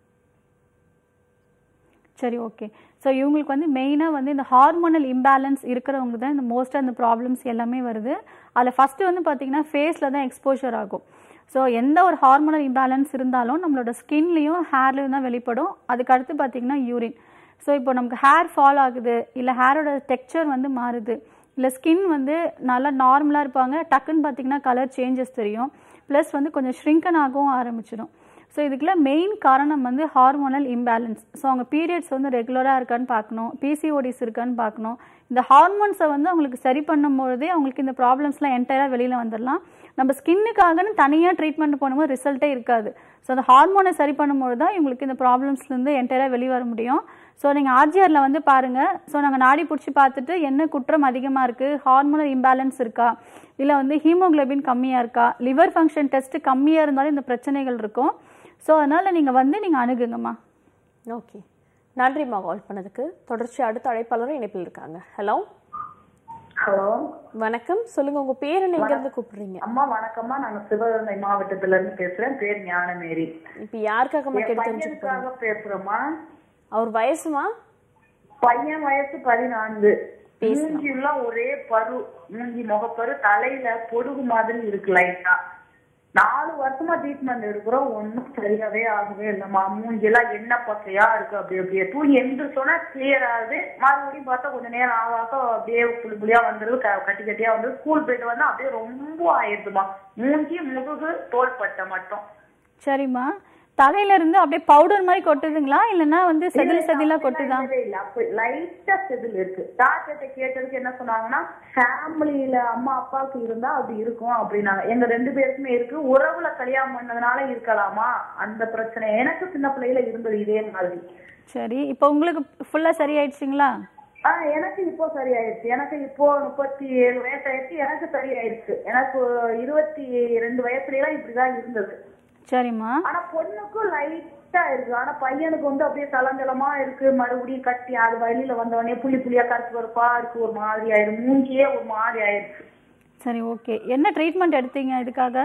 சரி ஓகே ஸோ இவங்களுக்கு வந்து மெயினாக வந்து இந்த ஹார்மோனல் இம்பேலன்ஸ் இருக்கிறவங்க தான் இந்த மோஸ்ட்டாக இந்த ப்ராப்ளம்ஸ் எல்லாமே வருது அதில் ஃபஸ்ட்டு வந்து பார்த்தீங்கன்னா ஃபேஸில் தான் எக்ஸ்போஷர் ஆகும் ஸோ எந்த ஒரு ஹார்மோனல் இம்பேலன்ஸ் இருந்தாலும் நம்மளோட ஸ்கின்லேயும் ஹேர்லேயும் தான் வெளிப்படும் அதுக்கு அடுத்து பார்த்தீங்கன்னா யூரின் ஸோ இப்போ நமக்கு ஹேர் ஃபால் ஆகுது இல்லை ஹேரோட டெக்ஸ்சர் வந்து மாறுது இல்லை ஸ்கின் வந்து நல்லா நார்மலாக இருப்பாங்க டக்குன்னு பார்த்தீங்கன்னா கலர் சேஞ்சஸ் தெரியும் ப்ளஸ் வந்து கொஞ்சம் ஷ்ரிங்கன் ஆகவும் ஆரம்பிச்சிடும் ஸோ இதுக்கெல்லாம் மெயின் காரணம் வந்து ஹார்மோனல் இம்பேலன்ஸ் ஸோ அவங்க பீரியட்ஸ் வந்து ரெகுலராக இருக்கான்னு பார்க்கணும் பிசிஓடிஸ் இருக்கான்னு பார்க்கணும் இந்த ஹார்மோன்ஸை வந்து அவங்களுக்கு சரி பண்ணும்பொழுதே அவங்களுக்கு இந்த ப்ராப்ளம்ஸ்லாம் என்டையராக வெளியில் வந்துடலாம் நம்ம ஸ்கின்னுக்காகன்னு தனியாக ட்ரீட்மெண்ட் பண்ணும்போது ரிசல்ட்டே இருக்காது ஸோ அந்த ஹார்மோனை சரி பண்ணும்போது தான் இவங்களுக்கு இந்த ப்ராப்ளம்ஸ்லேருந்து என்டையராக வெளியே வர முடியும் ஸோ நீங்கள் ஆர்ஜிஆரில் வந்து பாருங்கள் ஸோ நாங்கள் நாடி பிடிச்சி பார்த்துட்டு என்ன குற்றம் அதிகமாக இருக்குது ஹார்மோனல் இம்பேலன்ஸ் இருக்கா இல்லை வந்து ஹீமோகுளோபின் கம்மியாக இருக்கா லிவர் ஃபங்க்ஷன் டெஸ்ட் கம்மியாக இருந்தாலும் இந்த பிரச்சனைகள் இருக்கும் ஸோ அதனால் நீங்கள் வந்து நீங்கள் அணுகுங்கம்மா ஓகே நன்றிம்மா கால் பண்ணதுக்கு தொடர்ச்சி அடுத்த அழைப்பாளரும் இணைப்பில் இருக்காங்க ஹலோ ஹலோ வணக்கம் சொல்லுங்க உங்க பேர் என்ன எங்க இருந்து கூப்பிடுறீங்க அம்மா வணக்கம்மா நாங்க சிவகங்கை மாவட்டத்துல இருந்து பேசுறேன் பேர் ஞானமேரி இப்போ யாருக்காகம்மா என் கேட்டு தெரிஞ்சுக்க போறீங்க பையனுக்காக பேசுறோமா அவர் வயசுமா பையன் வயசு பதினான்கு மூஞ்சி எல்லாம் ஒரே பரு மூஞ்சி முகப்பரு தலையில பொடுகு மாதிரி இருக்கு லைட்டா நாலு வருஷமா ட்ரீட்மெண்ட் எடுக்கிறோம் ஒன்றும் சரியாவே ஆகவே இல்லைம்மா மூஞ்சிலாம் என்ன பச்சையா இருக்கு அப்படி அப்படியே தூங்கி எந்த சொன்னா கிளியர் ஆகுது மறுபடியும் பார்த்தா கொஞ்ச நேரம் ஆகாக அப்படியே புளி புளியா வந்துருது க- கட்டி கட்டியா வந்து ஸ்கூல் போயிட்டு வந்தா அப்படியே ரொம்ப ஆயிடுதுமா மூஞ்சி முதுகு தோள்பட்டை மட்டும் சரிம்மா தலையில இருந்து அப்படியே பவுடர் மாதிரி கொட்டுதுங்களா இல்லைன்னா வந்து செதில் செதிலா கொட்டுதா இல்லவே இல்ல அப்ப லைட்டா செதில் இருக்கு டாக்டர்கிட்ட கேட்டதுக்கு என்ன சொன்னாங்கன்னா ஃபேமிலியில அம்மா அப்பாவுக்கு இருந்தா அப்படி இருக்கும் அப்படின்னாங்க எங்க ரெண்டு பேருக்குமே இருக்கு உறவுல கல்யாணம் பண்ணதுனால இருக்கலாமா அந்த பிரச்சனை எனக்கு சின்ன பிள்ளையில இருந்தது இதே மாதிரி சரி இப்போ உங்களுக்கு ஃபுல்லா சரியாயிடுச்சுங்களா ஆஹ் எனக்கு இப்போ சரியாயிருச்சு எனக்கு இப்போ முப்பத்தி ஏழு வயசு ஆயிடுச்சு எனக்கு சரியாயிருச்சு எனக்கு இருபத்தி ரெண்டு வயசுல எல்லாம் இப்படிதான் இருந்தது சரிம்மா ஆனா பொண்ணுக்கும் லைட்டா இருக்கு ஆனா பையனுக்கு வந்து அப்படியே தலந்தலமா இருக்கு மறுபடியும் கட்டி அது வெளியில வந்தவொடனே புள்ளி புள்ளியா கருப்பு கருப்பா இருக்கு ஒரு மாதிரி ஆயிரும் மூஞ்சியே ஒரு மாதிரி ஆயிருச்சு சரி ஓகே என்ன ட்ரீட்மெண்ட் எடுத்தீங்க இதுக்காக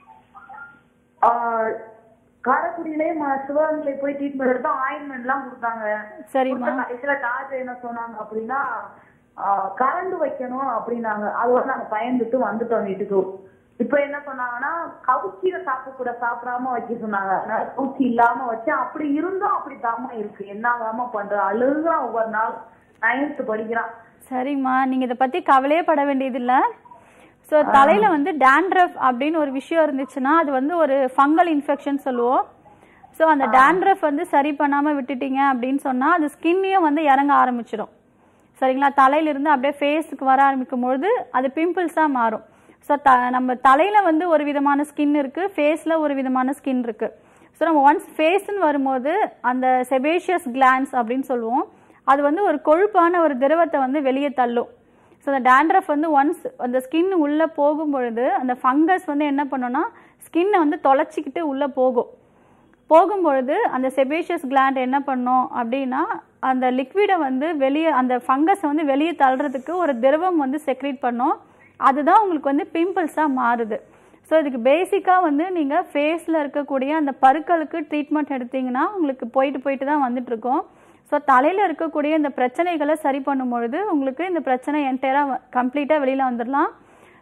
ஆஹ் காரைக்குடியிலே ம- சிவகங்கை போய் ட்ரீட்மெண்ட் எடுத்தோம் ஆயின்மெண்ட் எல்லாம் கொடுத்தாங்க சரிம்மா. கொடுத்த கடைசியில டாக்டர் என்ன சொன்னாங்க அப்படின்னா கரண்ட் வைக்கணும் அப்படின்னாங்க அதோட நாங்க பயந்துட்டு வந்துட்டோம் வீட்டுக்கு இப்ப என்ன சொன்னாங்கன்னா கவுச்சியில சாப்பிட கூட சாப்பிடாம வைக்க சொன்னாங்க நான் கவுச்சி இல்லாம வச்சேன் அப்படி இருந்தும் அப்படி தாமா இருக்கு என்ன பண்ற அழுகுறான் ஒவ்வொரு நாள் நைன்த் படிக்கிறான் சரிம்மா நீங்க இதை பத்தி கவலையே பட வேண்டியதில்ல ஸோ தலையில வந்து டேண்ட்ரஃப் அப்படின்னு ஒரு விஷயம் இருந்துச்சுன்னா அது வந்து ஒரு ஃபங்கல் இன்ஃபெக்ஷன் சொல்லுவோம் ஸோ அந்த டேண்ட்ரஃப் வந்து சரி பண்ணாம விட்டுட்டீங்க அப்படின்னு சொன்னா அது ஸ்கின்னையும் வந்து இறங்க ஆரம்பிச்சிடும் சரிங்களா தலையில இருந்து அப்படியே ஃபேஸுக்கு வர ஆரம்பிக்கும் பொழுது அது பிம்பிள்ஸாக மாறும் ஸோ த நம்ம தலையில வந்து ஒரு விதமான ஸ்கின் இருக்கு ஃபேஸ்ல ஒரு விதமான ஸ்கின் இருக்கு ஸோ நம்ம ஒன்ஸ் ஃபேஸ்ன்னு வரும்போது அந்த செபேஷியஸ் கிளான்ஸ் அப்படின்னு சொல்லுவோம் அது வந்து ஒரு கொழுப்பான ஒரு திரவத்தை வந்து வெளியே தள்ளும் ஸோ அந்த டேண்ட்ரஃப் வந்து ஒன்ஸ் அந்த ஸ்கின் உள்ளே போகும் பொழுது அந்த ஃபங்கஸ் வந்து என்ன பண்ணுன்னா ஸ்கின்னை வந்து தொலைச்சிக்கிட்டு உள்ளே போகும் போகும்பொழுது அந்த செபேஷியஸ் கிளாண்ட் என்ன பண்ணும் அப்படின்னா அந்த லிக்விடை வந்து வெளியே அந்த ஃபங்கஸை வந்து வெளியே தள்ளுறதுக்கு ஒரு திரவம் வந்து செக்ரேட் பண்ணும் அதுதான் உங்களுக்கு வந்து பிம்பிள்ஸாக மாறுது ஸோ இதுக்கு பேசிக்காக வந்து நீங்கள் ஃபேஸில் இருக்கக்கூடிய அந்த பருக்களுக்கு ட்ரீட்மெண்ட் எடுத்தீங்கன்னா உங்களுக்கு போயிட்டு போயிட்டு தான் வந்துட்டுருக்கோம் ஸோ தலையில் இருக்கக்கூடிய இந்த பிரச்சனைகளை சரி பண்ணும் பொழுது உங்களுக்கு இந்த பிரச்சனை என்டையராக கம்ப்ளீட்டாக வெளியில் வந்துடலாம்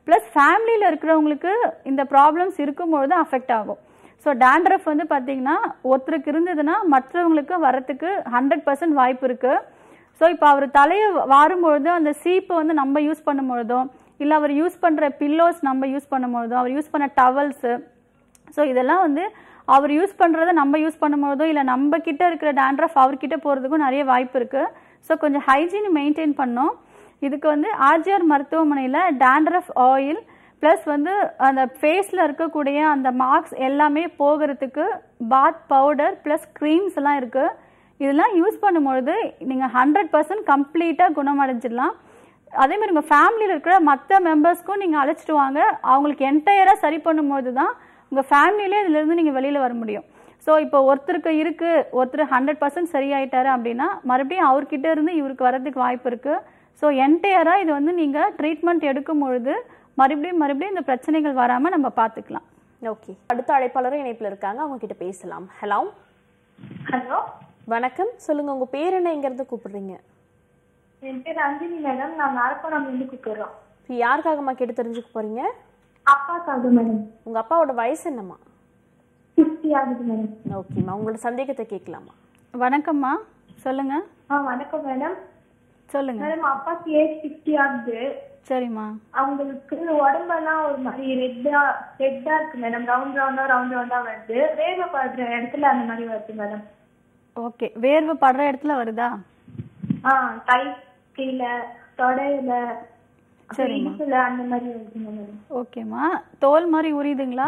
ப்ளஸ் ஃபேமிலியில் இருக்கிறவங்களுக்கு இந்த ப்ராப்ளம்ஸ் இருக்கும்பொழுது அஃபெக்ட் ஆகும் ஸோ டேண்ட்ரஃப் வந்து பார்த்தீங்கன்னா ஒருத்தருக்கு இருந்ததுன்னா மற்றவங்களுக்கு வரத்துக்கு ஹண்ட்ரட் பர்சன்ட் வாய்ப்பு இருக்குது ஸோ இப்போ அவர் தலையை வாரும்பொழுது அந்த சீப்பை வந்து நம்ம யூஸ் பண்ணும்பொழுதோ இல்லை அவர் யூஸ் பண்ணுற பில்லோஸ் நம்ம யூஸ் பண்ணும்பொழுதோ அவர் யூஸ் பண்ண டவல்ஸு ஸோ இதெல்லாம் வந்து அவர் யூஸ் பண்ணுறத நம்ம யூஸ் பண்ணும்போதோ இல்லை நம்ம கிட்ட இருக்கிற டேண்ட்ரஃப் அவர்கிட்ட போகிறதுக்கும் நிறைய வாய்ப்பு இருக்குது ஸோ கொஞ்சம் ஹைஜீன் மெயின்டைன் பண்ணோம் இதுக்கு வந்து ஆர்ஜிஆர் மருத்துவமனையில் டேண்ட்ரஃப் ஆயில் ப்ளஸ் வந்து அந்த ஃபேஸில் இருக்கக்கூடிய அந்த மார்க்ஸ் எல்லாமே போகிறதுக்கு பாத் பவுடர் ப்ளஸ் க்ரீம்ஸ் எல்லாம் இருக்குது இதெல்லாம் யூஸ் பண்ணும்பொழுது நீங்கள் ஹண்ட்ரட் பர்சன்ட் கம்ப்ளீட்டாக குணமடைஞ்சிடலாம் அதே மாதிரி உங்கள் ஃபேமிலியில் இருக்கிற மற்ற மெம்பர்ஸ்க்கும் நீங்கள் அழைச்சிட்டு வாங்க அவங்களுக்கு என்டையராக சரி பண்ணும்போது தான் உங்கள் ஃபேமிலியிலே இதுலேருந்து நீங்கள் வெளியில் வர முடியும் ஸோ இப்போ ஒருத்தருக்கு இருக்குது ஒருத்தர் ஹண்ட்ரட் பர்சன்ட் சரியாயிட்டாரு அப்படின்னா மறுபடியும் அவர்கிட்ட இருந்து இவருக்கு வரதுக்கு வாய்ப்பு இருக்குது ஸோ என்டையராக இது வந்து நீங்கள் ட்ரீட்மெண்ட் எடுக்கும் பொழுது மறுபடியும் மறுபடியும் இந்த பிரச்சனைகள் வராமல் நம்ம பார்த்துக்கலாம் ஓகே அடுத்த அழைப்பாளரும் இணைப்பில் இருக்காங்க அவங்க கிட்ட பேசலாம் ஹலோ ஹலோ வணக்கம் சொல்லுங்க உங்க பேர் என்ன எங்க இருந்து கூப்பிடுறீங்க என் பேர் அஞ்சலி மேடம் நான் மரக்கோணம் இருந்து கூப்பிடுறோம் இப்போ யாருக்காகம்மா கேட்டு தெரிஞ்சுக்க போறீங்க அப்பாக்காக மேடம் உங்க அப்பாவோட வயசு என்னம்மா ஃபிஃப்டி ஆகுது மேடம் ஓகேம்மா உங்களோட சந்தேகத்தை கேட்கலாமா வணக்கம்மா சொல்லுங்கள் ஆ வணக்கம் மேடம் சொல்லுங்கள் மேடம் அப்பாக்கு ஏஜ் ஃபிஃப்டி ஆகுது சரிம்மா அவங்களுக்கு உடம்பெல்லாம் ஒரு மாதிரி ரெட்டா ரெட்டா இருக்கு மேடம் ரவுண்ட் ரவுண்டா ரவுண்ட் ரவுண்டா வருது வேக படுற இடத்துல அந்த மாதிரி வருது மேடம் ஓகே வேர்வை படுற இடத்துல வருதா ஆ கை கீழே தொடையில அப்புறம் சரிம்மா. இடுப்புல அந்த மாதிரி வருதுங்க மேடம் ஓகேம்மா தோல் மாதிரி உரியுதுங்களா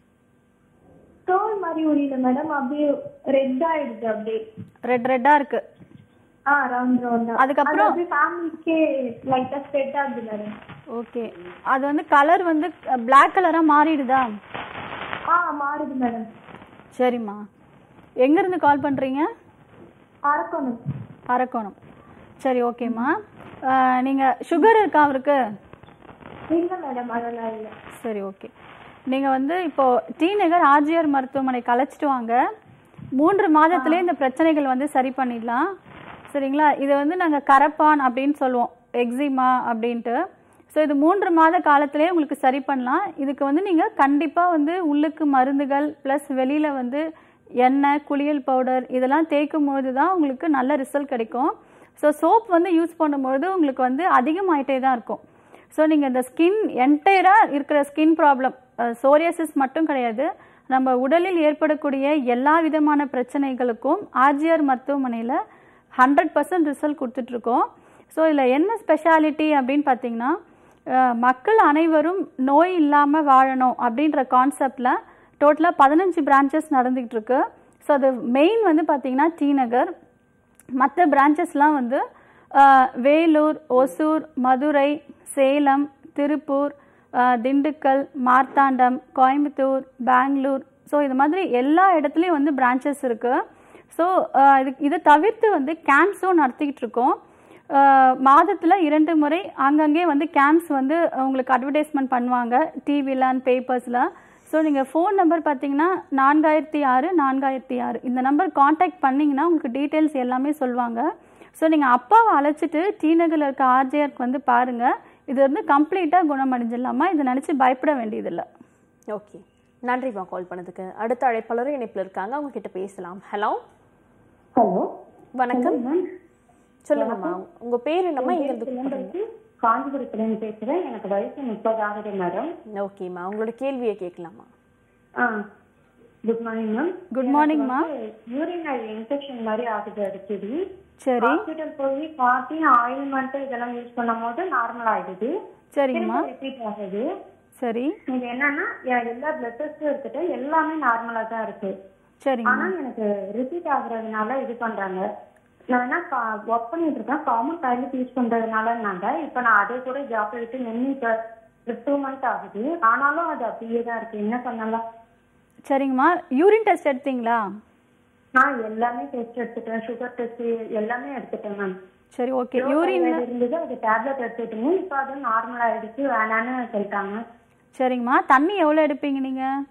தோல் மாதிரி உரியல மேடம் அப்படியே ரெட் ஆயிடுது அப்படியே ரெட் ரெட்டாக இருக்கு ஆ ரவுண்ட் ரவுண்டா அதுக்கப்புறம்? அது ஃபேமிலிக்கே லைட்டா ஸ்ப்ரெட் ஆகுது மேடம் ஓகே அது வந்து கலர் வந்து பிளாக் கலராக மாறிடுதா ஆ மாறுது மேடம் சரிம்மா எங்கேருந்து கால் பண்ணுறீங்க அரக்கணும் அரக்கோணம் சரி ஓகேம்மா நீங்கள் சுகர் இருக்கா அவருக்கு இல்ல மேடம் அதெல்லாம் இல்ல சரி ஓகே நீங்கள் வந்து இப்போது டி நகர் ஆர்ஜிஆர் மருத்துவமனை கலைச்சிட்டு வாங்க மூன்று மாதத்திலே இந்த பிரச்சனைகள் வந்து சரி பண்ணிடலாம் சரிங்களா இதை வந்து நாங்கள் கரப்பான் அப்படின்னு சொல்லுவோம் எக்ஸிமா அப்படின்ட்டு ஸோ இது மூன்று மாத காலத்திலே உங்களுக்கு சரி பண்ணலாம் இதுக்கு வந்து நீங்கள் கண்டிப்பாக வந்து உள்ளுக்கு மருந்துகள் ப்ளஸ் வெளியில் வந்து எண்ணெய் குளியல் பவுடர் இதெல்லாம் தேய்க்கும் பொழுது தான் உங்களுக்கு நல்ல ரிசல்ட் கிடைக்கும் ஸோ சோப் வந்து யூஸ் பண்ணும்பொழுது உங்களுக்கு வந்து அதிகமாயிட்டே தான் இருக்கும் ஸோ நீங்கள் இந்த ஸ்கின் என்டையராக இருக்கிற ஸ்கின் ப்ராப்ளம் சோரியாசிஸ் மட்டும் கிடையாது நம்ம உடலில் ஏற்படக்கூடிய எல்லா விதமான பிரச்சனைகளுக்கும் ஆர்ஜிஆர் மருத்துவமனையில் ஹண்ட்ரட் பர்சன்ட் ரிசல்ட் கொடுத்துட்ருக்கோம் ஸோ இதில் என்ன ஸ்பெஷாலிட்டி அப்படின்னு பார்த்தீங்கன்னா அஹ், மக்கள் அனைவரும் நோய் இல்லாமல் வாழணும் அப்படின்ற கான்செப்டில் டோட்டலாக பதினஞ்சு பிரான்ச்சஸ் நடந்துகிட்டு இருக்கு ஸோ அது மெயின் வந்து பார்த்தீங்கன்னா டி நகர் மற்ற பிரான்ச்சஸ்லாம் வந்து அஹ், வேலூர் ஒசூர் மதுரை சேலம் திருப்பூர் அஹ், திண்டுக்கல் மார்த்தாண்டம் கோயம்புத்தூர் பெங்களூர் ஸோ இது மாதிரி எல்லா இடத்துலையும் வந்து பிரான்ச்சஸ் இருக்குது ஸோ இது இதை தவிர்த்து வந்து கேம்ப்ஸும் நடத்திக்கிட்டு இருக்கோம் மாதத்தில் இரண்டு முறை அங்கங்கே வந்து கேம்ப்ஸ் வந்து உங்களுக்கு அட்வர்டைஸ்மெண்ட் பண்ணுவாங்க டிவியில் அண்ட் பேப்பர்ஸில் ஸோ நீங்கள் ஃபோன் நம்பர் பார்த்தீங்கன்னா நான்காயிரத்தி ஆறு நான்காயிரத்தி ஆறு இந்த நம்பர் காண்டாக்ட் பண்ணிங்கன்னா உங்களுக்கு டீட்டெயில்ஸ் எல்லாமே சொல்லுவாங்க ஸோ நீங்கள் அப்பாவை அழைச்சிட்டு டி நகரில் இருக்க ஆர்ஜிஆருக்கு வந்து பாருங்கள் இது வந்து கம்ப்ளீட்டாக குணமடைஞ்சிடலாமா இதை நினச்சி பயப்பட வேண்டியதில்லை ஓகே நன்றிம்மா கால் பண்ணதுக்கு அடுத்த அழைப்பாளரும் இணைப்பில் இருக்காங்க அவங்க கிட்ட பேசலாம் ஹலோ ஹலோ வணக்கம் சொல்லுங்கம்மா உங்க பேர் என்னம்மா எங்க இருந்து கூப்பிடுறீங்க காஞ்சிபுரத்துல இருந்து பேசுறேன் எனக்கு வயசு முப்பது ஆகுது மேடம் ஓகேம்மா உங்களோட கேள்வியை கேட்கலாமா ஆ குட் மார்னிங் மேம் குட் மார்னிங்மா யூரினரி இன்ஃபெக்ஷன் மாதிரி ஆகுது அடிக்கடி சரி ஹாஸ்பிட்டல் போய் காட்டி ஆயில்மெண்ட் இதெல்லாம் யூஸ் பண்ணும் போது நார்மல் ஆயிடுது சரிங்கம்மா ரிப்பீட் ஆகுது சரி இது என்னன்னா எ- எல்லா பிளட் டெஸ்டும் எடுத்துட்டு எல்லாமே நார்மலா தான் இருக்கு ஆனா சரிங்கம்மா எனக்கு ரிப்பீட் ஆகுறதுனால இது பண்றாங்க நான் என்ன ஒர்க் பண்ணிட்டு இருக்கேன் காமன் டாய்லெட் யூஸ் பண்றதுனாலனாங்க இப்ப நான் அதை கூட ஜாப் விட்டு நின்று இப்ப டூ மந்த் ஆகுது ஆனாலும் அது அப்படியே தான் இருக்கு என்ன பண்ணலாம் சரிங்கம்மா யூரின் டெஸ்ட் எடுத்தீங்களா நான் எல்லாமே டெஸ்ட் எடுத்துட்டேன் சுகர் டெஸ்ட் எல்லாமே எடுத்துட்டேன் மேம் சரி ஓகே யூரின் இருந்தது அது டேப்லெட் எடுத்துட்டேன் இப்ப அது நார்மல் ஆயிடுச்சு வேணான்னு சொல்லிட்டாங்க சரிங்கம்மா தண்ணி எவ்வளோ எடுப்பீங்க நீங்கள்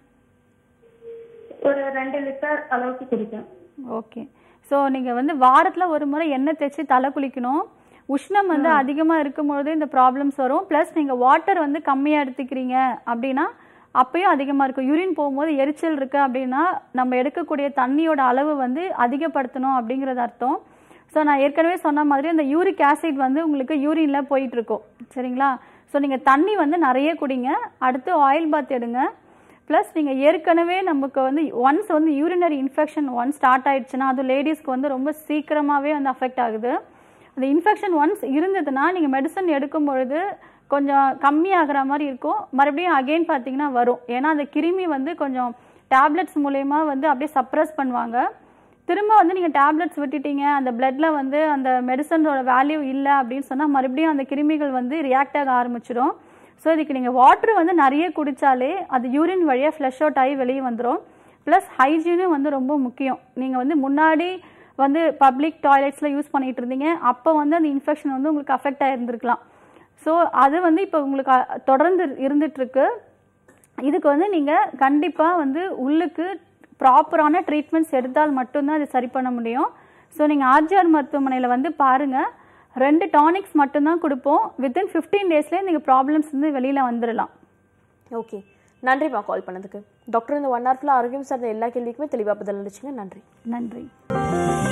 ஒரு ரெண்டு லிட்டர் அளவுக்கு குடிப்பேன் ஓகே ஸோ நீங்கள் வந்து வாரத்தில் ஒரு முறை எண்ணெய் தேய்ச்சி தலை குளிக்கணும் உஷ்ணம் வந்து அதிகமாக இருக்கும்பொழுது இந்த ப்ராப்ளம்ஸ் வரும் ப்ளஸ் நீங்கள் வாட்டர் வந்து கம்மியாக எடுத்துக்கிறீங்க அப்படின்னா அப்பயும் அதிகமாக இருக்கும் யூரின் போகும்போது எரிச்சல் இருக்குது அப்படின்னா நம்ம எடுக்கக்கூடிய தண்ணியோட அளவு வந்து அதிகப்படுத்தணும் அப்படிங்கிறது அர்த்தம் ஸோ நான் ஏற்கனவே சொன்ன மாதிரி அந்த யூரிக் ஆசிட் வந்து உங்களுக்கு யூரினில் போயிட்டுருக்கும் சரிங்களா ஸோ நீங்கள் தண்ணி வந்து நிறைய குடிங்க அடுத்து ஆயில் பாத் எடுங்க ப்ளஸ் நீங்கள் ஏற்கனவே நமக்கு வந்து ஒன்ஸ் வந்து யூரினரி இன்ஃபெக்ஷன் ஒன்ஸ் ஸ்டார்ட் ஆயிடுச்சுன்னா அது லேடிஸ்க்கு வந்து ரொம்ப சீக்கிரமாகவே வந்து அஃபெக்ட் ஆகுது அந்த இன்ஃபெக்ஷன் ஒன்ஸ் இருந்ததுன்னா நீங்கள் மெடிசன் எடுக்கும் பொழுது கொஞ்சம் கம்மியாகிற மாதிரி இருக்கும் மறுபடியும் அகெயின் பார்த்தீங்கன்னா வரும் ஏன்னா அந்த கிருமி வந்து கொஞ்சம் டேப்லெட்ஸ் மூலயமா வந்து அப்படியே சப்ரஸ் பண்ணுவாங்க திரும்ப வந்து நீங்கள் டேப்லெட்ஸ் விட்டுட்டீங்க அந்த பிளட்ல வந்து அந்த மெடிசனோட வேல்யூ இல்லை அப்படின்னு சொன்னால் மறுபடியும் அந்த கிருமிகள் வந்து ரியாக்ட் ஆக ஆரம்பிச்சிடும் ஸோ இதுக்கு நீங்கள் வாட்டர் வந்து நிறைய குடித்தாலே அது யூரின் வழியாக ஃப்ளஷ் அவுட் ஆகி வெளியே வந்துடும் ப்ளஸ் ஹைஜீனும் வந்து ரொம்ப முக்கியம் நீங்கள் வந்து முன்னாடி வந்து பப்ளிக் டாய்லெட்ஸில் யூஸ் பண்ணிட்டு இருந்தீங்க அப்போ வந்து அந்த இன்ஃபெக்ஷன் வந்து உங்களுக்கு அஃபெக்ட் ஆகிருந்துருக்கலாம் ஸோ அது வந்து இப்போ உங்களுக்கு அ- தொடர்ந்து இருந்துகிட்ருக்கு இதுக்கு வந்து நீங்கள் கண்டிப்பாக வந்து உள்ளுக்கு ப்ராப்பரான ட்ரீட்மெண்ட்ஸ் எடுத்தால் மட்டும்தான் இது சரி பண்ண முடியும் ஸோ நீங்கள் ஆர்ஜிஆர் மருத்துவமனையில் வந்து பாருங்கள் ரெண்டு டானிக்ஸ் மட்டும்தான் கொடுப்போம் வித்தின் ஃபிஃப்டீன் டேஸ்லேயே நீங்கள் ப்ராப்ளம்ஸ் வந்து வெளியில் வந்துடலாம் ஓகே நன்றிம்மா கால் பண்ணதுக்கு டாக்டர் இந்த ஒன் ஹவர் ஃபுல்லாக ஆரோக்கியம் சார்ந்த எல்லா கேள்விக்குமே தெளிவாக பதில் அளிச்சிங்க நன்றி நன்றி